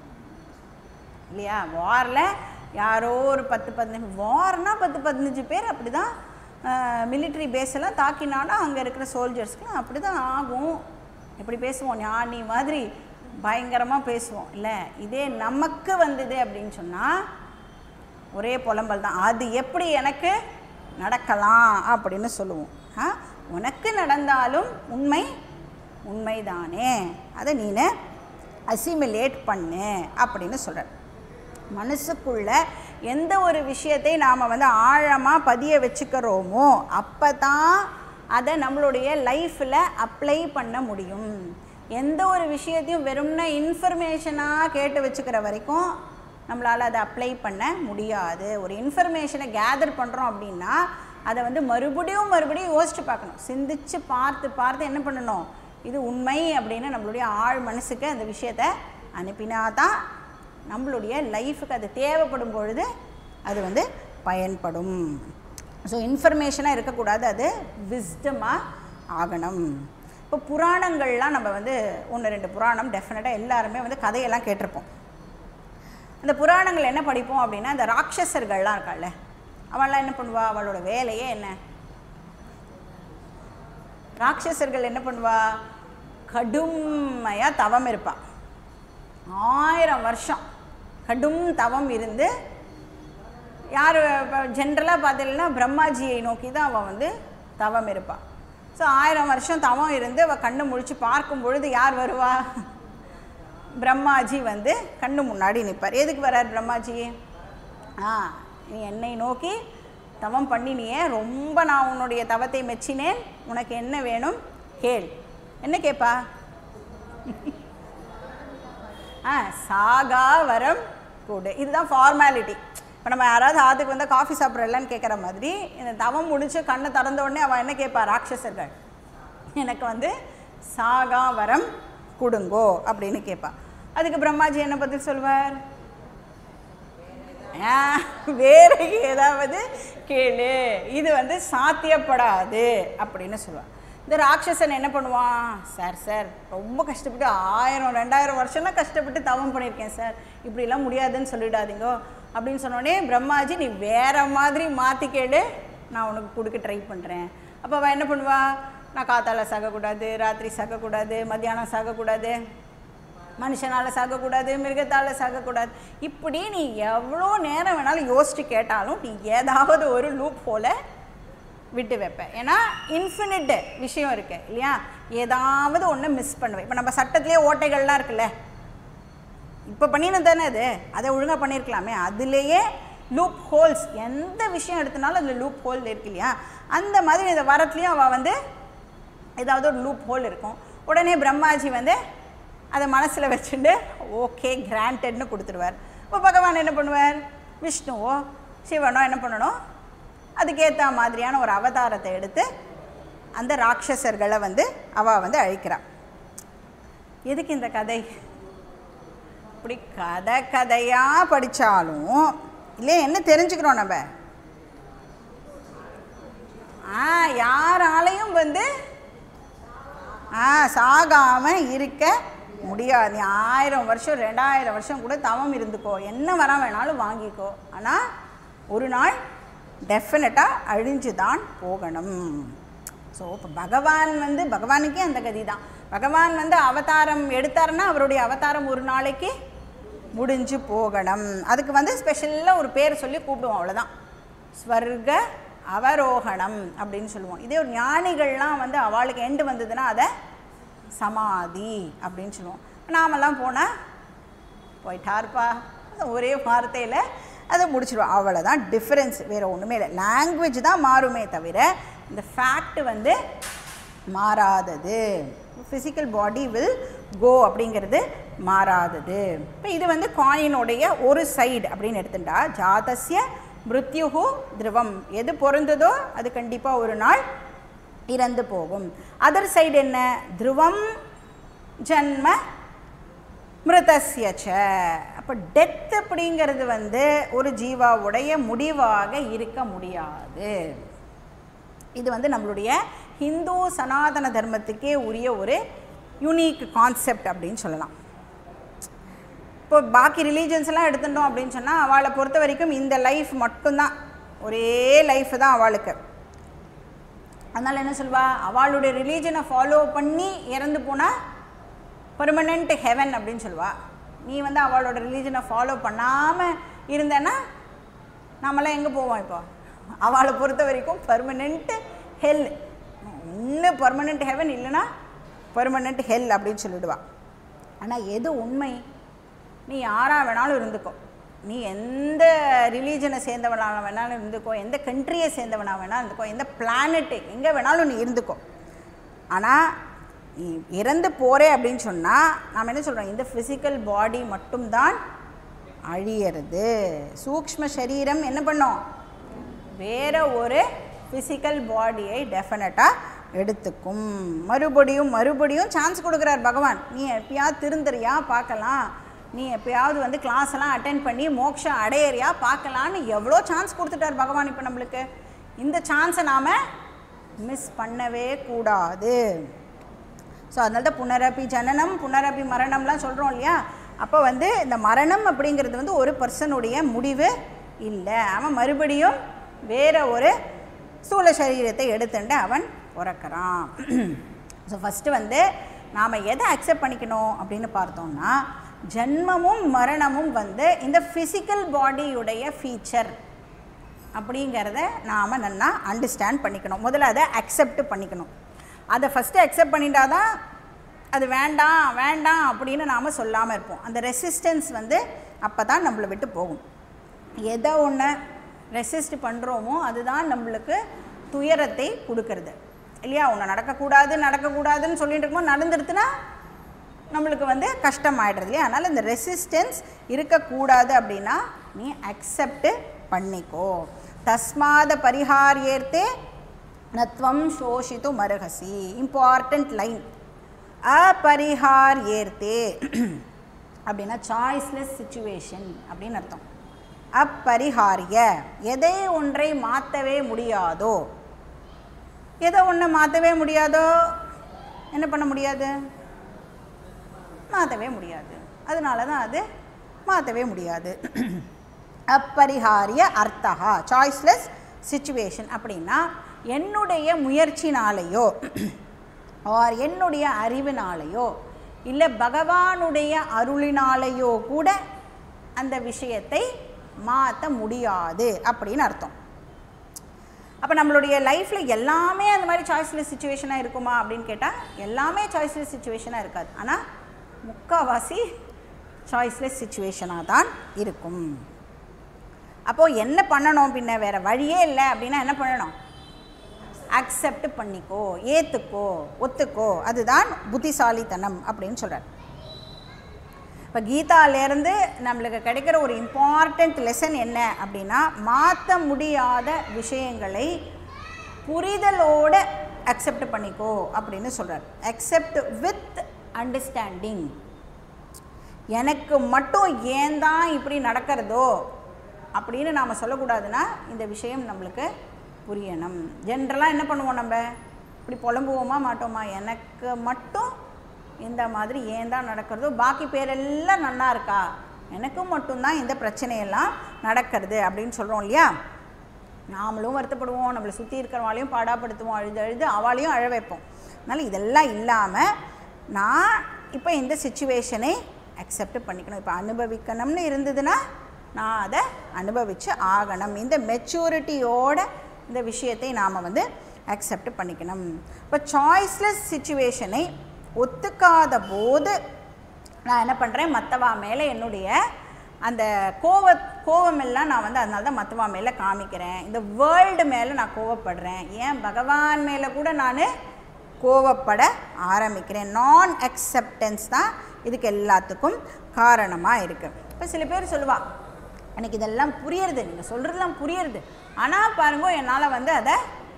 இல்லையா வாரில் யாரோ ஒரு பத்து பதினஞ்சு வார்னா பத்து பதினஞ்சு பேர் அப்படி தான் மிலிட்ரி பேஸ் எல்லாம் தாக்கினாலும் அங்கே இருக்கிற சோல்ஜர்ஸ்க்குலாம் அப்படி தான் ஆகும் எப்படி பேசுவோம் ஞானி மாதிரி பயங்கரமாக பேசுவோம் இல்லை இதே நமக்கு வந்தது அப்படின்னு சொன்னால் ஒரே புலம்பல் தான் அது எப்படி எனக்கு நடக்கலாம் அப்படின்னு சொல்லுவோம் ஆ உனக்கு நடந்தாலும் உண்மை உண்மைதானே அதை நீனு அசிமிலேட் பண்ணு அப்படின்னு சொல்கிறேன் மனசுக்குள்ள எந்த ஒரு விஷயத்தை நாம் வந்து ஆழமாக பதிய வச்சுக்கிறோமோ அப்போ தான் அதை நம்மளுடைய லைஃப்பில் அப்ளை பண்ண முடியும் எந்த ஒரு விஷயத்தையும் வெறும்னா இன்ஃபர்மேஷனாக கேட்டு வச்சுக்கிற வரைக்கும் நம்மளால் அதை அப்ளை பண்ண முடியாது ஒரு இன்ஃபர்மேஷனை கேதர் பண்ணுறோம் அப்படின்னா அதை வந்து மறுபடியும் மறுபடியும் யோசிச்சு பார்க்கணும் சிந்திச்சு பார்த்து பார்த்து என்ன பண்ணணும் இது உண்மை அப்படின்னு நம்மளுடைய ஆழ் மனசுக்கு அந்த விஷயத்தை அனுப்பினா தான் நம்மளுடைய லைஃபுக்கு அது தேவைப்படும் பொழுது அது வந்து பயன்படும் ஸோ இன்ஃபர்மேஷனாக இருக்கக்கூடாது அது விஸ்டமாக ஆகணும் இப்போ புராணங்கள்லாம் நம்ம வந்து ஒன்று ரெண்டு புராணம் டெஃபினட்டாக எல்லாருமே வந்து கதையெல்லாம் கேட்டிருப்போம் அந்த புராணங்கள் என்ன படிப்போம் அப்படின்னா இந்த ராட்சசர்கள்லாம் இருக்காள்ல அவள்லாம் என்ன பண்ணுவா அவளோட வேலையே என்ன ராட்சசர்கள் என்ன பண்ணுவா கடுமையாக தவம் இருப்பா ஆயிரம் வருஷம் கடும் தவம் இருந்து யார் ஜென்ரலாக பார்த்தீங்கன்னா பிரம்மாஜியை நோக்கி தான் அவள் வந்து தவம் இருப்பாள் ஸோ ஆயிரம் வருஷம் தவம் இருந்து அவள் கண்ணு முழிச்சு பார்க்கும் பொழுது யார் வருவா பிரம்மாஜி வந்து கண்ணு முன்னாடி நிற்பார் எதுக்கு வரார் பிரம்மாஜி ஆ நீ என்னை நோக்கி தவம் பண்ணினியே ரொம்ப நான் உன்னுடைய தவத்தை மெச்சினேன் உனக்கு என்ன வேணும் கேள் என்ன கேட்பா ஆ சாகா வரம் கூடு இதுதான் ஃபார்மாலிட்டி இப்போ நம்ம யாராவது ஆத்துக்கு வந்தால் காஃபி சாப்பிட்றலன்னு கேட்குற மாதிரி இந்த தவம் முடிச்சு கண்ணை திறந்த உடனே அவன் என்ன கேட்பா ராட்சசர்கள் எனக்கு வந்து சாகா வரம் கொடுங்கோ அப்படின்னு கேட்பா அதுக்கு பிரம்மாஜி என்ன பதில் சொல்வார் ஆ, வேற ஏதாவது கேளு இது வந்து சாத்தியப்படாது அப்படின்னு சொல்லுவான் இந்த ராட்சசன் என்ன பண்ணுவான் சார் சார் ரொம்ப கஷ்டப்பட்டு ஆயிரம் ரெண்டாயிரம் வருஷம்லாம் கஷ்டப்பட்டு தவம் பண்ணியிருக்கேன் சார் இப்படிலாம் முடியாதுன்னு சொல்லிடாதீங்கோ அப்படின்னு சொன்னோடனே பிரம்மாஜி நீ வேற மாதிரி மாற்றி கேளு நான் உனக்கு கொடுக்க ட்ரை பண்ணுறேன் அப்போ அவள் என்ன பண்ணுவா நான் காத்தால சாகக்கூடாது ராத்திரி சாகக்கூடாது மத்தியானம் சாகக்கூடாது மனுஷனால் சாகக்கூடாது மிருகத்தால் சாகக்கூடாது இப்படி நீ எவ்வளோ நேரம் வேணாலும் யோசிச்சு கேட்டாலும் நீ ஏதாவது ஒரு லூப் போல விட்டு வைப்ப ஏன்னா இன்ஃபினிட் விஷயம் இருக்கு இல்லையா ஏதாவது ஒன்று மிஸ் பண்ணுவேன் இப்போ நம்ம சட்டத்திலே ஓட்டைகள்லாம் இருக்குல்ல இப்போ பண்ணினது தானே அது அதை ஒழுங்காக பண்ணியிருக்கலாமே அதுலேயே லூப் ஹோல்ஸ் எந்த விஷயம் எடுத்தனாலும் அதில் லூப் ஹோல் இருக்கு இல்லையா அந்த மாதிரி இந்த வரத்துலேயும் அவள் வந்து ஏதாவது ஒரு லூப் ஹோல் இருக்கும் உடனே பிரம்மாஜி வந்து அதை மனசில் வச்சுட்டு ஓகே கிராண்டட்னு கொடுத்துருவார் இப்போ பகவான் என்ன பண்ணுவார் விஷ்ணுவோ சிவனோ என்ன பண்ணணும் அதுக்கேற்ற மாதிரியான ஒரு அவதாரத்தை எடுத்து அந்த ராட்சசர்களை வந்து அவள் வந்து அழிக்கிறாள் எதுக்கு இந்த கதை இப்படி கதை கதையாக படித்தாலும் இல்லை என்ன தெரிஞ்சுக்கிறோம் நம்ம ஆ யாராலையும் வந்து ஆ சாகாமல் இருக்க முடியாது நீ ஆயிரம் வருஷம் ரெண்டாயிரம் வருஷம் கூட தவம் இருந்துக்கோ என்ன வர வேணாலும் வாங்கிக்கோ ஆனால் ஒரு நாள் டெஃபினட்டாக அழிஞ்சு தான் போகணும் ஸோ இப்போ பகவான் வந்து பகவானுக்கே அந்த கதி தான் பகவான் வந்து அவதாரம் எடுத்தாருன்னா அவருடைய அவதாரம் ஒரு நாளைக்கு முடிஞ்சு போகணும் அதுக்கு வந்து ஸ்பெஷலாக ஒரு பேர் சொல்லி கூப்பிடுவோம் அவ்வளோதான் ஸ்வர்க அவரோகணம் அப்படின்னு சொல்லுவோம் இதே ஒரு ஞானிகள்லாம் வந்து அவளுக்கு எண்டு வந்ததுன்னா அதை சமாதி அப்படின்னு சொல்லுவோம் நாமெல்லாம் போனால் போயிட்டார்ப்பா ஒரே வார்த்தையில் அதை முடிச்சிடுவோம் அவ்வளோதான் டிஃப்ரென்ஸ் வேறு ஒன்றுமே இல்லை லாங்குவேஜ் தான் மாறுமே தவிர இந்த ஃபேக்ட் வந்து மாறாதது ஃபிசிக்கல் பாடி வில் கோ அப்படிங்கிறது மாறாதது இப்போ இது வந்து காயினுடைய ஒரு சைடு அப்படின்னு எடுத்துட்டா ஜாதஸ்ய மிருத்யுகு திருவம் எது பொருந்ததோ அது கண்டிப்பாக ஒரு நாள் இறந்து போகும் அதர் சைடு என்ன திருவம் ஜன்ம மிருதஸ்யச்ச அப்போ டெத் அப்படிங்கிறது வந்து ஒரு ஜீவாவுடைய முடிவாக இருக்க முடியாது இது வந்து நம்மளுடைய ஹிந்து சனாதன தர்மத்துக்கே உரிய ஒரு யூனிக் கான்செப்ட் அப்படின்னு சொல்லலாம் இப்போ பாக்கி ரிலீஜன்ஸ் எல்லாம் எடுத்துட்டோம் அப்படின்னு சொன்னால் அவளை பொறுத்த வரைக்கும் இந்த லைஃப் மட்டும்தான் ஒரே லைஃப் தான் அவளுக்கு அதனால் என்ன சொல்வா அவளுடைய ரிலீஜனை ஃபாலோ பண்ணி இறந்து போனால் பெர்மனெண்ட் ஹெவன் அப்படின்னு சொல்லுவா நீ வந்து அவளோட ரிலீஜனை ஃபாலோ பண்ணாமல் இருந்தேன்னா நாமெல்லாம் எங்கே போவோம் இப்போ அவளை பொறுத்த வரைக்கும் பர்மனெண்ட் ஹெல் இன்னும் பர்மனெண்ட் ஹெவன் இல்லைன்னா பர்மனெண்ட் ஹெல் அப்படின்னு சொல்லிடுவா ஆனால் எது உண்மை நீ யாராக வேணாலும் இருந்துக்கோ நீ எந்த ரிலீஜனை சேர்ந்தவனாக வேணாலும் இருந்துக்கோ எந்த கண்ட்ரியை சேர்ந்தவனாக வேணாலும் இருந்துக்கோ எந்த பிளானெட்டு எங்கே வேணாலும் நீ இருந்துக்கோ ஆனால் நீ இறந்து போகிறே அப்படின்னு சொன்னால் நாம் என்ன சொல்கிறோம் இந்த ஃபிசிக்கல் பாடி மட்டும்தான் அழியறது சூக்ஷ்ம சரீரம் என்ன பண்ணோம் வேற ஒரு ஃபிசிக்கல் பாடியை டெஃபினட்டாக எடுத்துக்கும் மறுபடியும் மறுபடியும் சான்ஸ் கொடுக்குறார் பகவான் நீ எப்பயாவது திருந்துறியா பார்க்கலாம் நீ எப்பயாவது வந்து கிளாஸ் எல்லாம் அட்டென்ட் பண்ணி மோட்சம் அடையறியா பார்க்கலான்னு எவ்வளோ சான்ஸ் கொடுத்துட்டார் பகவான் இப்போ நம்மளுக்கு இந்த சான்ஸை நாம் மிஸ் பண்ணவே கூடாது ஸோ அதனால தான் புனரப்பி ஜனனம் புனரப்பி மரணம்லாம் சொல்கிறோம் இல்லையா அப்போ வந்து இந்த மரணம் அப்படிங்கிறது வந்து ஒரு பர்சனுடைய முடிவு இல்லை அவன் மறுபடியும் வேற ஒரு ஸ்தூல சரீரத்தை எடுத்துட்டு அவன் பிறக்கிறான் ஸோ ஃபஸ்ட்டு வந்து நாம் எதை அக்செப்ட் பண்ணிக்கணும் அப்படின்னு பார்த்தோம்னா ஜன்மமும் மரணமும் வந்து இந்த ஃபிசிக்கல் பாடியுடைய ஃபீச்சர் அப்படிங்கிறத நாம் நல்லா அண்டர்ஸ்டாண்ட் பண்ணிக்கணும் முதல்ல அதை அக்செப்ட் பண்ணிக்கணும் அதை ஃபஸ்ட்டு அக்செப்ட் பண்ணிட்டா தான் அது வேண்டாம் வேண்டாம் அப்படின்னு நாம் சொல்லாமல் இருப்போம் அந்த ரெசிஸ்டன்ஸ் வந்து அப்போ தான் நம்மளை விட்டு போகும் எதை ஒன்று ரெசிஸ்ட் பண்ணுறோமோ அதுதான் நம்மளுக்கு துயரத்தை கொடுக்கறது இல்லையா ஒன்று நடக்கக்கூடாது நடக்கக்கூடாதுன்னு சொல்லிட்டு இருக்கும்போது நடந்துடுத்துன்னா நம்மளுக்கு வந்து கஷ்டமாயிடுறது இல்லையா அதனால் இந்த ரெசிஸ்டன்ஸ் இருக்கக்கூடாது அப்படின்னா நீ அக்செப்ட் பண்ணிக்கோ தஸ்மாத பரிஹாரியேர்த்தே நத்வம் சோஷித்து மருகசி இம்பார்ட்டண்ட் லைன் அபரிஹாரியேர்த்தே அப்படின்னா சாய்ஸ்லெஸ் சுச்சுவேஷன் அப்படின்னு அர்த்தம் அப்பரிஹாரிய எதை ஒன்றை மாற்றவே முடியாதோ எதை ஒன்றை மாற்றவே முடியாதோ என்ன பண்ண முடியாது மாற்றவே முடியாது அதனால தான் அது மாற்றவே முடியாது அப்பரிஹாரிய அர்த்தகா சாய்ஸ்லெஸ் சுச்சுவேஷன் அப்படின்னா என்னுடைய முயற்சினாலேயோ ஆர் என்னுடைய அறிவினாலேயோ இல்லை பகவானுடைய அருளினாலேயோ கூட அந்த விஷயத்தை மாற்ற முடியாது அப்படின்னு அர்த்தம் அப்போ நம்மளுடைய லைஃப்பில் எல்லாமே அந்த மாதிரி சாய்ஸ்லெஸ் சுச்சுவேஷனாக இருக்குமா அப்படின்னு கேட்டால் எல்லாமே சாய்ஸ்லெஸ் சுச்சுவேஷனாக இருக்காது ஆனால் முக்கால்வாசி சாய்ஸ்லெஸ் சுச்சுவேஷனாக தான் இருக்கும் அப்போது என்ன பண்ணணும் பின்ன வேறு வழியே இல்லை அப்படின்னா என்ன பண்ணணும் அக்செப்ட் பண்ணிக்கோ ஏற்றுக்கோ ஒத்துக்கோ அதுதான் புத்திசாலித்தனம் அப்படின்னு சொல்கிறார் இப்போ கீதாலேருந்து நம்மளுக்கு கிடைக்கிற ஒரு இம்பார்ட்டண்ட் லெசன் என்ன அப்படின்னா மாற்ற முடியாத விஷயங்களை புரிதலோடு அக்செப்ட் பண்ணிக்கோ அப்படின்னு சொல்கிறார் அக்செப்ட் வித் அண்டர்ஸ்டாண்டிங் எனக்கு மட்டும் ஏன் தான் இப்படி நடக்கிறதோ அப்படின்னு நாம் சொல்லக்கூடாதுன்னா இந்த விஷயம் நம்மளுக்கு புரியணும் ஜென்ரலாக என்ன பண்ணுவோம் நம்ம இப்படி புலம்புவோமா மாட்டோமா எனக்கு மட்டும் இந்த மாதிரி ஏன் தான் நடக்கிறதோ பாக்கி பேரெல்லாம் நல்லா இருக்கா எனக்கும் மட்டும்தான் இந்த பிரச்சனையெல்லாம் நடக்கிறது அப்படின்னு சொல்கிறோம் இல்லையா நாமளும் வருத்தப்படுவோம் நம்மளை சுற்றி இருக்கிறவாளையும் பாடாப்படுத்துவோம் அழுது அழுது அவளையும் அழ வைப்போம் அதனால் இதெல்லாம் இல்லாமல் நான் இப்போ இந்த சுச்சுவேஷனை அக்செப்ட் பண்ணிக்கணும் இப்போ அனுபவிக்கணும்னு இருந்ததுன்னா நான் அதை அனுபவித்து ஆகணும் இந்த மெச்சூரிட்டியோட இந்த விஷயத்தை நாம் வந்து அக்செப்ட் பண்ணிக்கணும் இப்போ சாய்ஸ்லெஸ் சுச்சுவேஷனை ஒத்துக்காத போது நான் என்ன பண்ணுறேன் மற்றவா மேலே என்னுடைய அந்த கோவ கோவமெல்லாம் நான் வந்து அதனால தான் மற்றவா மேலே காமிக்கிறேன் இந்த வேர்ல்டு மேலே நான் கோவப்படுறேன் ஏன் பகவான் மேலே கூட நான் கோவப்பட ஆரம்பிக்கிறேன் நான் அக்செப்டன்ஸ் தான் இதுக்கு எல்லாத்துக்கும் காரணமாக இருக்குது இப்போ சில பேர் சொல்லுவா எனக்கு இதெல்லாம் புரியுறது நீங்கள் சொல்கிறதெல்லாம் புரியுறது ஆனால் பாருங்க என்னால் வந்து அதை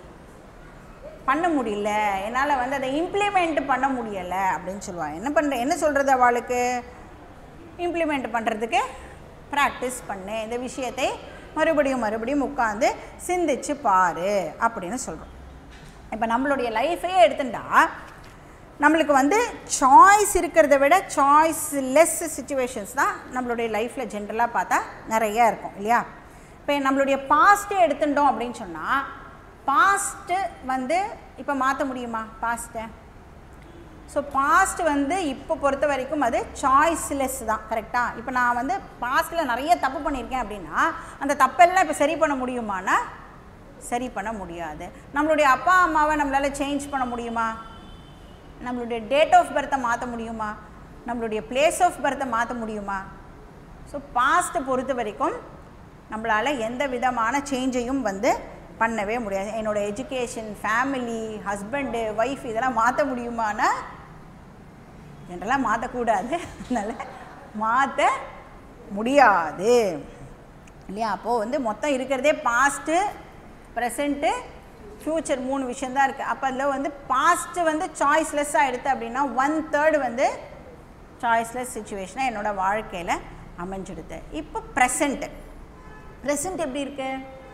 பண்ண முடியல என்னால் வந்து அதை இம்ப்ளிமெண்ட் பண்ண முடியலை அப்படின்னு சொல்லுவாள் என்ன பண்ணுற என்ன சொல்கிறது அவளுக்கு இம்ப்ளிமெண்ட் பண்ணுறதுக்கு ப்ராக்டிஸ் பண்ணு இந்த விஷயத்தை மறுபடியும் மறுபடியும் உட்காந்து சிந்திச்சு பாரு அப்படின்னு சொல்கிறோம் இப்போ நம்மளுடைய லைஃபையே எடுத்துட்டா நம்மளுக்கு வந்து சாய்ஸ் இருக்கிறத விட சாய்ஸ் லெஸ் சுச்சுவேஷன்ஸ் தான் நம்மளுடைய லைஃப்பில் ஜென்ரலாக பார்த்தா நிறைய இருக்கும் இல்லையா இப்போ நம்மளுடைய பாஸ்ட்டே எடுத்துட்டோம் அப்படின்னு சொன்னால் பாஸ்ட்டு வந்து இப்போ மாற்ற முடியுமா பாஸ்ட்டை ஸோ பாஸ்ட் வந்து இப்போ பொறுத்த வரைக்கும் அது சாய்ஸ்லெஸ் தான் கரெக்டாக இப்போ நான் வந்து பாஸ்ட்டில் நிறைய தப்பு பண்ணியிருக்கேன் அப்படின்னா அந்த தப்பெல்லாம் இப்போ சரி பண்ண முடியுமானா சரி பண்ண முடியாது நம்மளுடைய அப்பா அம்மாவை நம்மளால் சேஞ்ச் பண்ண முடியுமா நம்மளுடைய டேட் ஆஃப் பர்த்தை மாற்ற முடியுமா நம்மளுடைய பிளேஸ் ஆஃப் பர்த்தை மாற்ற முடியுமா ஸோ பாஸ்ட்டை பொறுத்த வரைக்கும் நம்மளால் எந்த விதமான சேஞ்சையும் வந்து பண்ணவே முடியாது என்னோடய எஜுகேஷன் ஃபேமிலி ஹஸ்பண்டு ஒய்ஃப் இதெல்லாம் மாற்ற முடியுமானா ஜென்ரலாக மாற்றக்கூடாது அதனால் மாற்ற முடியாது இல்லையா அப்போது வந்து மொத்தம் இருக்கிறதே பாஸ்ட்டு ப்ரெசண்ட்டு ஃப்யூச்சர் மூணு விஷயந்தான் இருக்குது அப்போ அதில் வந்து பாஸ்ட்டு வந்து சாய்ஸ்லெஸ்ஸாக எடுத்து அப்படின்னா ஒன் தேர்டு வந்து சாய்ஸ்லெஸ் சுச்சுவேஷனாக என்னோடய வாழ்க்கையில் அமைஞ்சிடுது இப்போ ப்ரெசண்ட்டு ப்ரெசண்ட் எப்படி இருக்குது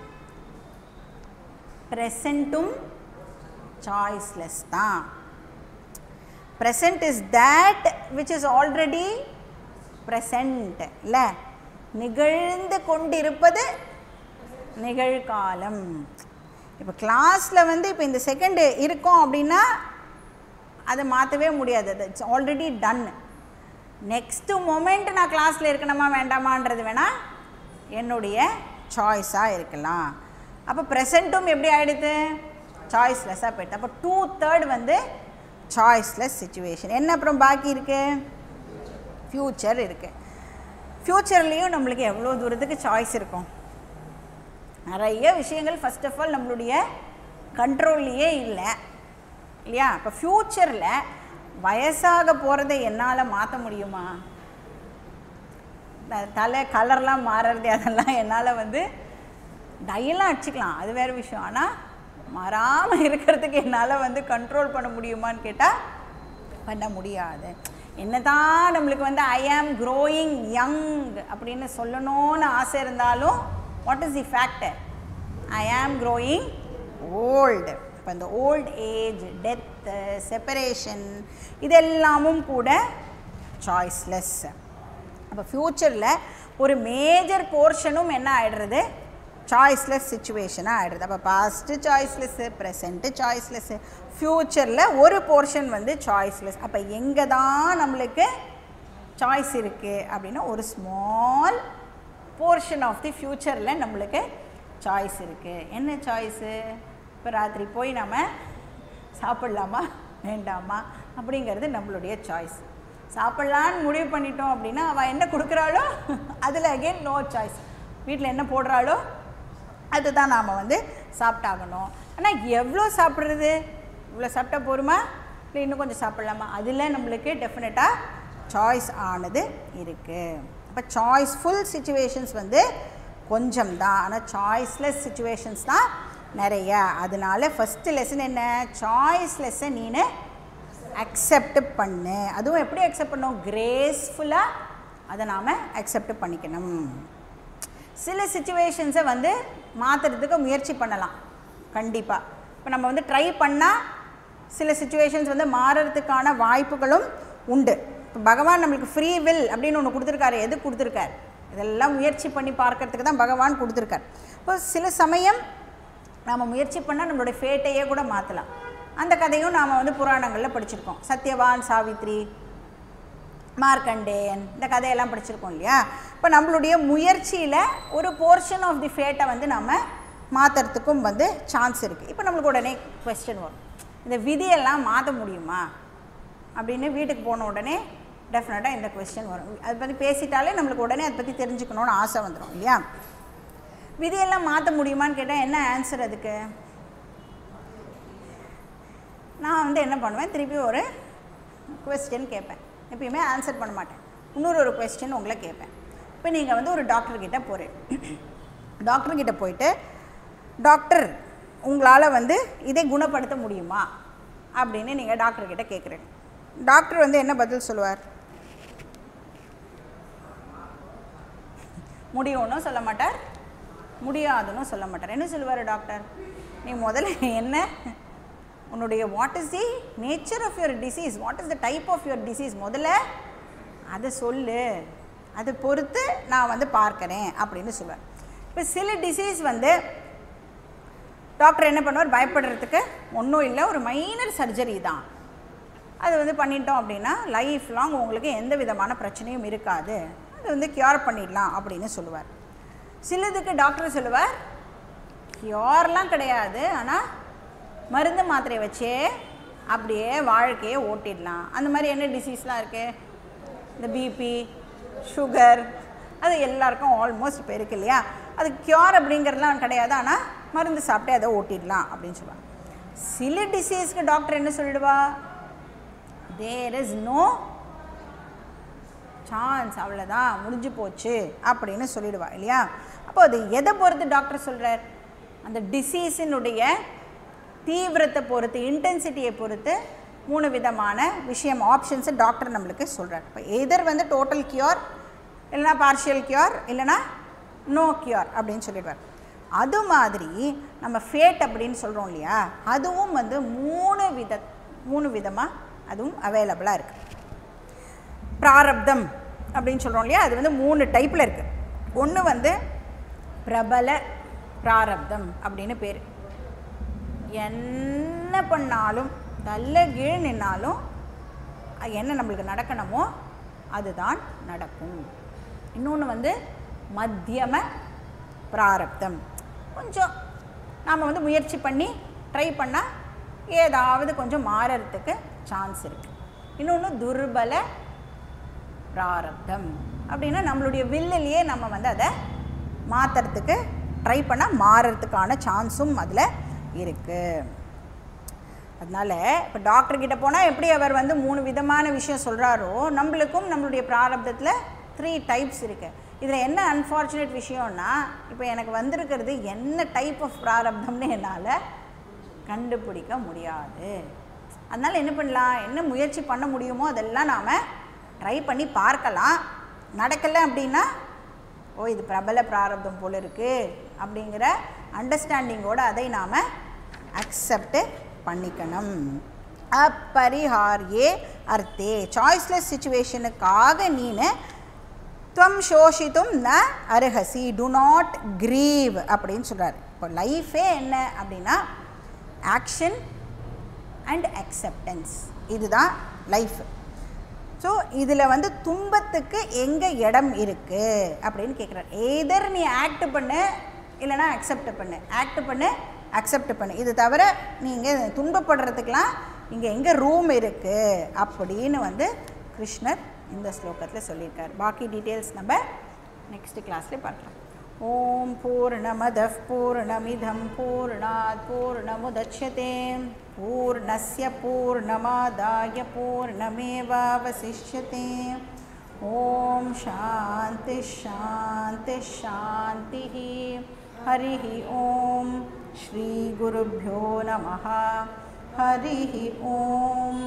ப்ரெசண்ட்டும் சாய்ஸ்லெஸ் தான் present is that which is already present இல்லை நிகழ்ந்து கொண்டிருப்பது நிகழ்காலம் இப்போ கிளாஸில் வந்து இப்போ இந்த செகண்டு இருக்கோம் அப்படின்னா அதை மாற்றவே முடியாது அது it's already done next moment நான் கிளாஸில் இருக்கணுமா வேண்டாமான்றது வேணால் என்னுடைய சாய்ஸாக இருக்கலாம் அப்போ ப்ரெசண்ட்டும் எப்படி ஆகிடுது சாய்ஸ்லெஸ்ஸாக போயிடுது அப்போ டூ தேர்ட் வந்து சாய்ஸ்லெஸ் சுச்சுவேஷன் என்ன அப்புறம் பாக்கி இருக்குது ஃப்யூச்சர் இருக்குது ஃப்யூச்சர்லேயும் நம்மளுக்கு எவ்வளோ தூரத்துக்கு சாய்ஸ் இருக்கும் நிறைய விஷயங்கள் ஃபஸ்ட் ஆஃப் ஆல் நம்மளுடைய கண்ட்ரோல்லையே இல்லை இல்லையா இப்போ ஃப்யூச்சரில் வயசாக போகிறத என்னால் மாற்ற முடியுமா தலை கலர்லாம் மாறுறது அதெல்லாம் என்னால் வந்து டையெல்லாம் அடிச்சுக்கலாம் அது வேறு விஷயம் ஆனால் மாறாமல் இருக்கிறதுக்கு என்னால் வந்து கண்ட்ரோல் பண்ண முடியுமான்னு கேட்டால் பண்ண முடியாது என்ன தான் நம்மளுக்கு வந்து ஐ ஆம் க்ரோயிங் யங் அப்படின்னு சொல்லணும்னு ஆசை இருந்தாலும் what is the factor I am growing old இப்போ இந்த ஓல்ட் ஏஜ் டெத்து செப்பரேஷன் இதெல்லாமும் கூட சாய்ஸ்லெஸ் அப்போ ஃப்யூச்சரில் ஒரு மேஜர் போர்ஷனும் என்ன ஆகிடுறது சாய்ஸ்லெஸ் சுச்சுவேஷனாக ஆகிடுது அப்போ பாஸ்ட்டு சாய்ஸ்லெஸ்ஸு ப்ரெசண்ட்டு சாய்ஸ்லெஸ்ஸு ஃப்யூச்சரில் ஒரு போர்ஷன் வந்து சாய்ஸ்லெஸ் அப்போ எங்கே தான் நம்மளுக்கு சாய்ஸ் இருக்குது அப்படின்னா ஒரு ஸ்மால் போர்ஷன் ஆஃப் தி ஃப்யூச்சரில் நம்மளுக்கு சாய்ஸ் இருக்குது என்ன சாய்ஸு இப்போ ராத்திரி போய் நம்ம சாப்பிட்லாமா வேண்டாமா அப்படிங்கிறது நம்மளுடைய சாய்ஸ் சாப்பிட்லான்னு முடிவு பண்ணிட்டோம் அப்படின்னா அவள் என்ன கொடுக்குறாளோ அதில் அகெயின் நோ சாய்ஸ் வீட்டில் என்ன போடுறாளோ அதுதான் நாம் வந்து சாப்பிட்டாகணும் ஆனால் எவ்வளோ சாப்பிட்றது இவ்வளோ சாப்பிட்டா போருமா இல்லை இன்னும் கொஞ்சம் சாப்பிட்லாமா அதில் நம்மளுக்கு டெஃபினட்டாக சாய்ஸ் ஆனது இருக்குது அப்போ சாய்ஸ்ஃபுல் சுச்சுவேஷன்ஸ் வந்து கொஞ்சம் தான் ஆனால் சாய்ஸ்லெஸ் சுச்சுவேஷன்ஸ் தான் நிறைய அதனால ஃபஸ்ட்டு லெசன் என்ன சாய்ஸ்லெஸ்ஸை நீனு அக்செப்ட் பண்ணு அதுவும் எப்படி அக்செப்ட் பண்ணும் கிரேஸ்ஃபுல்லாக அதை நாம் அக்செப்ட் பண்ணிக்கணும் சில சுச்சுவேஷன்ஸை வந்து மாற்றுறதுக்கு முயற்சி பண்ணலாம் கண்டிப்பாக இப்போ நம்ம வந்து ட்ரை பண்ணால் சில சுச்சுவேஷன்ஸ் வந்து மாறுறதுக்கான வாய்ப்புகளும் உண்டு இப்போ பகவான் நம்மளுக்கு ஃப்ரீ வில் அப்படின்னு ஒன்று கொடுத்துருக்காரு எது கொடுத்துருக்காரு இதெல்லாம் முயற்சி பண்ணி பார்க்கறதுக்கு தான் பகவான் கொடுத்துருக்காரு இப்போ சில சமயம் நாம் முயற்சி பண்ணால் நம்மளுடைய ஃபேட்டையே கூட மாற்றலாம் அந்த கதையும் நாம் வந்து புராணங்களில் படிச்சிருக்கோம் சத்யவான் சாவித்ரி மார்க்கண்டேயன் இந்த கதையெல்லாம் படிச்சிருக்கோம் இல்லையா இப்போ நம்மளுடைய முயற்சியில் ஒரு போர்ஷன் ஆஃப் தி ஃபேட்டை வந்து நம்ம மாற்றுறதுக்கும் வந்து சான்ஸ் இருக்குது இப்போ நம்மளுக்கு உடனே கொஸ்டின் வரும் இந்த விதியெல்லாம் மாற்ற முடியுமா அப்படின்னு வீட்டுக்கு போன உடனே டெஃபினட்டாக இந்த கொஸ்டின் வரும் அதை பற்றி பேசிட்டாலே நம்மளுக்கு உடனே அதை பற்றி தெரிஞ்சுக்கணும்னு ஆசை வந்துடும் இல்லையா விதியெல்லாம் மாற்ற முடியுமான்னு கேட்டால் என்ன ஆன்சர் அதுக்கு நான் வந்து என்ன பண்ணுவேன் திருப்பி ஒரு கொஸ்டின் கேட்பேன் எப்பயுமே ஆன்சர் பண்ண மாட்டேன் இன்னொரு ஒரு கொஸ்டின் உங்களை கேட்பேன் இப்போ நீங்கள் வந்து ஒரு டாக்டர்கிட்ட போகிறேன் டாக்டர்கிட்ட போயிட்டு டாக்டர் உங்களால் வந்து இதை குணப்படுத்த முடியுமா அப்படின்னு நீங்கள் டாக்டர்கிட்ட கேட்குறீங்க டாக்டர் வந்து என்ன பதில் சொல்லுவார் முடியும்னும் சொல்ல மாட்டார் முடியாதுன்னு சொல்ல மாட்டார் என்ன சொல்லுவார் டாக்டர் நீ முதல்ல என்ன உன்னுடைய what is the nature of your disease what is the type of your disease முதல்ல அதை சொல்லு அதை பொறுத்து நான் வந்து பார்க்குறேன் அப்படின்னு சொல்லுவேன் இப்போ சில டிசீஸ் வந்து டாக்டர் என்ன பண்ணுவார் பயப்படுறதுக்கு ஒன்றும் இல்லை ஒரு மைனர் சர்ஜரி தான் அது வந்து பண்ணிட்டோம் அப்படின்னா லைஃப் லாங் உங்களுக்கு எந்த விதமான பிரச்சனையும் இருக்காது அது வந்து கியூர் பண்ணிடலாம் அப்படின்னு சொல்லுவார் சிலதுக்கு டாக்டர் சொல்லுவார் கியூர்லாம் கிடையாது ஆனால் மருந்து மாத்திரையை வச்சே அப்படியே வாழ்க்கையை ஓட்டிடலாம் அந்த மாதிரி என்ன டிசீஸ்லாம் இருக்குது இந்த பிபி சுகர் அது எல்லாருக்கும் ஆல்மோஸ்ட் இப்போ இருக்கு இல்லையா அது கியூர் அப்படிங்கிறதுலாம் கிடையாது ஆனால் மருந்து சாப்பிட்டு அதை ஓட்டிடலாம் அப்படின்னு சொல்லுவாங்க சில டிசீஸ்க்கு டாக்டர் என்ன சொல்லிடுவா தேர் இஸ் நோ சான்ஸ் அவ்வளோதான் முடிஞ்சு போச்சு அப்படின்னு சொல்லிடுவா இல்லையா அப்போ அது எதை பொறுத்து டாக்டர் சொல்கிறார் அந்த டிசீஸினுடைய தீவிரத்தை பொறுத்து இன்டென்சிட்டியை பொறுத்து மூணு விதமான விஷயம் ஆப்ஷன்ஸை டாக்டர் நம்மளுக்கு சொல்கிறார் இப்போ எதர் வந்து டோட்டல் கியூர் இல்லைனா பார்ஷியல் கியூர் இல்லைனா நோ கியூர் அப்படின்னு சொல்லிடுவார் அது மாதிரி நம்ம ஃபேட் அப்படின்னு சொல்கிறோம் இல்லையா அதுவும் வந்து மூணு வித மூணு விதமாக அதுவும் அவைலபிளாக இருக்குது பிராரப்தம் அப்படின்னு சொல்கிறோம் இல்லையா அது வந்து மூணு டைப்பில் இருக்குது ஒன்று வந்து பிரபல பிராரப்தம் அப்படின்னு பேர் என்ன பண்ணாலும் நல்ல கீழ் நின்னாலும் அது என்ன நம்மளுக்கு நடக்கணுமோ அதுதான் நடக்கும் இன்னொன்று வந்து மத்தியம பிராரப்தம் கொஞ்சம் நாம் வந்து முயற்சி பண்ணி ட்ரை பண்ணால் ஏதாவது கொஞ்சம் மாறறதுக்கு சான்ஸ் இருக்குது இன்னொன்று துர்பல பிராரப்தம் அப்படின்னா நம்மளுடைய வில்லிலேயே நம்ம வந்து அதை மாற்றுறதுக்கு ட்ரை பண்ணால் மாறுறதுக்கான சான்ஸும் அதில் இருக்குது அதனால் இப்போ டாக்டர்கிட்ட போனால் எப்படி அவர் வந்து மூணு விதமான விஷயம் சொல்கிறாரோ நம்மளுக்கும் நம்மளுடைய பிராரப்தத்தில் த்ரீ டைப்ஸ் இருக்குது இதில் என்ன அன்ஃபார்ச்சுனேட் விஷயம்னா இப்போ எனக்கு வந்திருக்கிறது என்ன டைப் ஆஃப் பிராரப்தம்னு என்னால் கண்டுபிடிக்க முடியாது அதனால் என்ன பண்ணலாம் என்ன முயற்சி பண்ண முடியுமோ அதெல்லாம் நாம் ட்ரை பண்ணி பார்க்கலாம் நடக்கலை அப்படின்னா ஓ இது பிரபல பிராரப்தம் போல இருக்குது அப்படிங்கிற அண்டர்ஸ்டாண்டிங்கோடு அதை நாம் அக்செப்ட் பண்ணிக்கணும் அப்பரிஹாரியே அர்த்தே சாய்ஸ்லெஸ் சுச்சுவேஷனுக்காக நீனு துவம் சோஷித்தும் ந அருகசி டு நாட் கிரீவ் அப்படின்னு சொல்கிறார் இப்போ லைஃபே என்ன அப்படின்னா ஆக்ஷன் அண்ட் அக்செப்டன்ஸ் இதுதான் லைஃப் ஸோ இதில் வந்து துன்பத்துக்கு எங்கே இடம் இருக்குது அப்படின்னு கேட்குறாரு எதர் நீ ஆக்ட் பண்ணு இல்லைனா அக்செப்ட் பண்ணு ஆக்ட் பண்ணு அக்செப்ட் பண்ணு இது தவிர நீங்கள் துன்பப்படுறதுக்கெலாம் இங்கே எங்கே ரூம் இருக்குது அப்படின்னு வந்து கிருஷ்ணர் இந்த ஸ்லோகத்தில் சொல்லியிருக்கார் பாக்கி டீட்டெயில்ஸ் நம்ம நெக்ஸ்ட் கிளாஸ்லேயே பார்க்கலாம் ஓம் பூர்ணமத பூர்ணமிதம் பூர்ணாத் பூர்ணமுதட்சதே பூர்ணஸ்ய பூர்ணமாதாய பூர்ணமேவாவசிஷ்யते ஓம் சாந்தி ஷாந்தி ஷாந்தி हरिः ॐ श्रीगुरुभ्यो नमः हरिः ॐ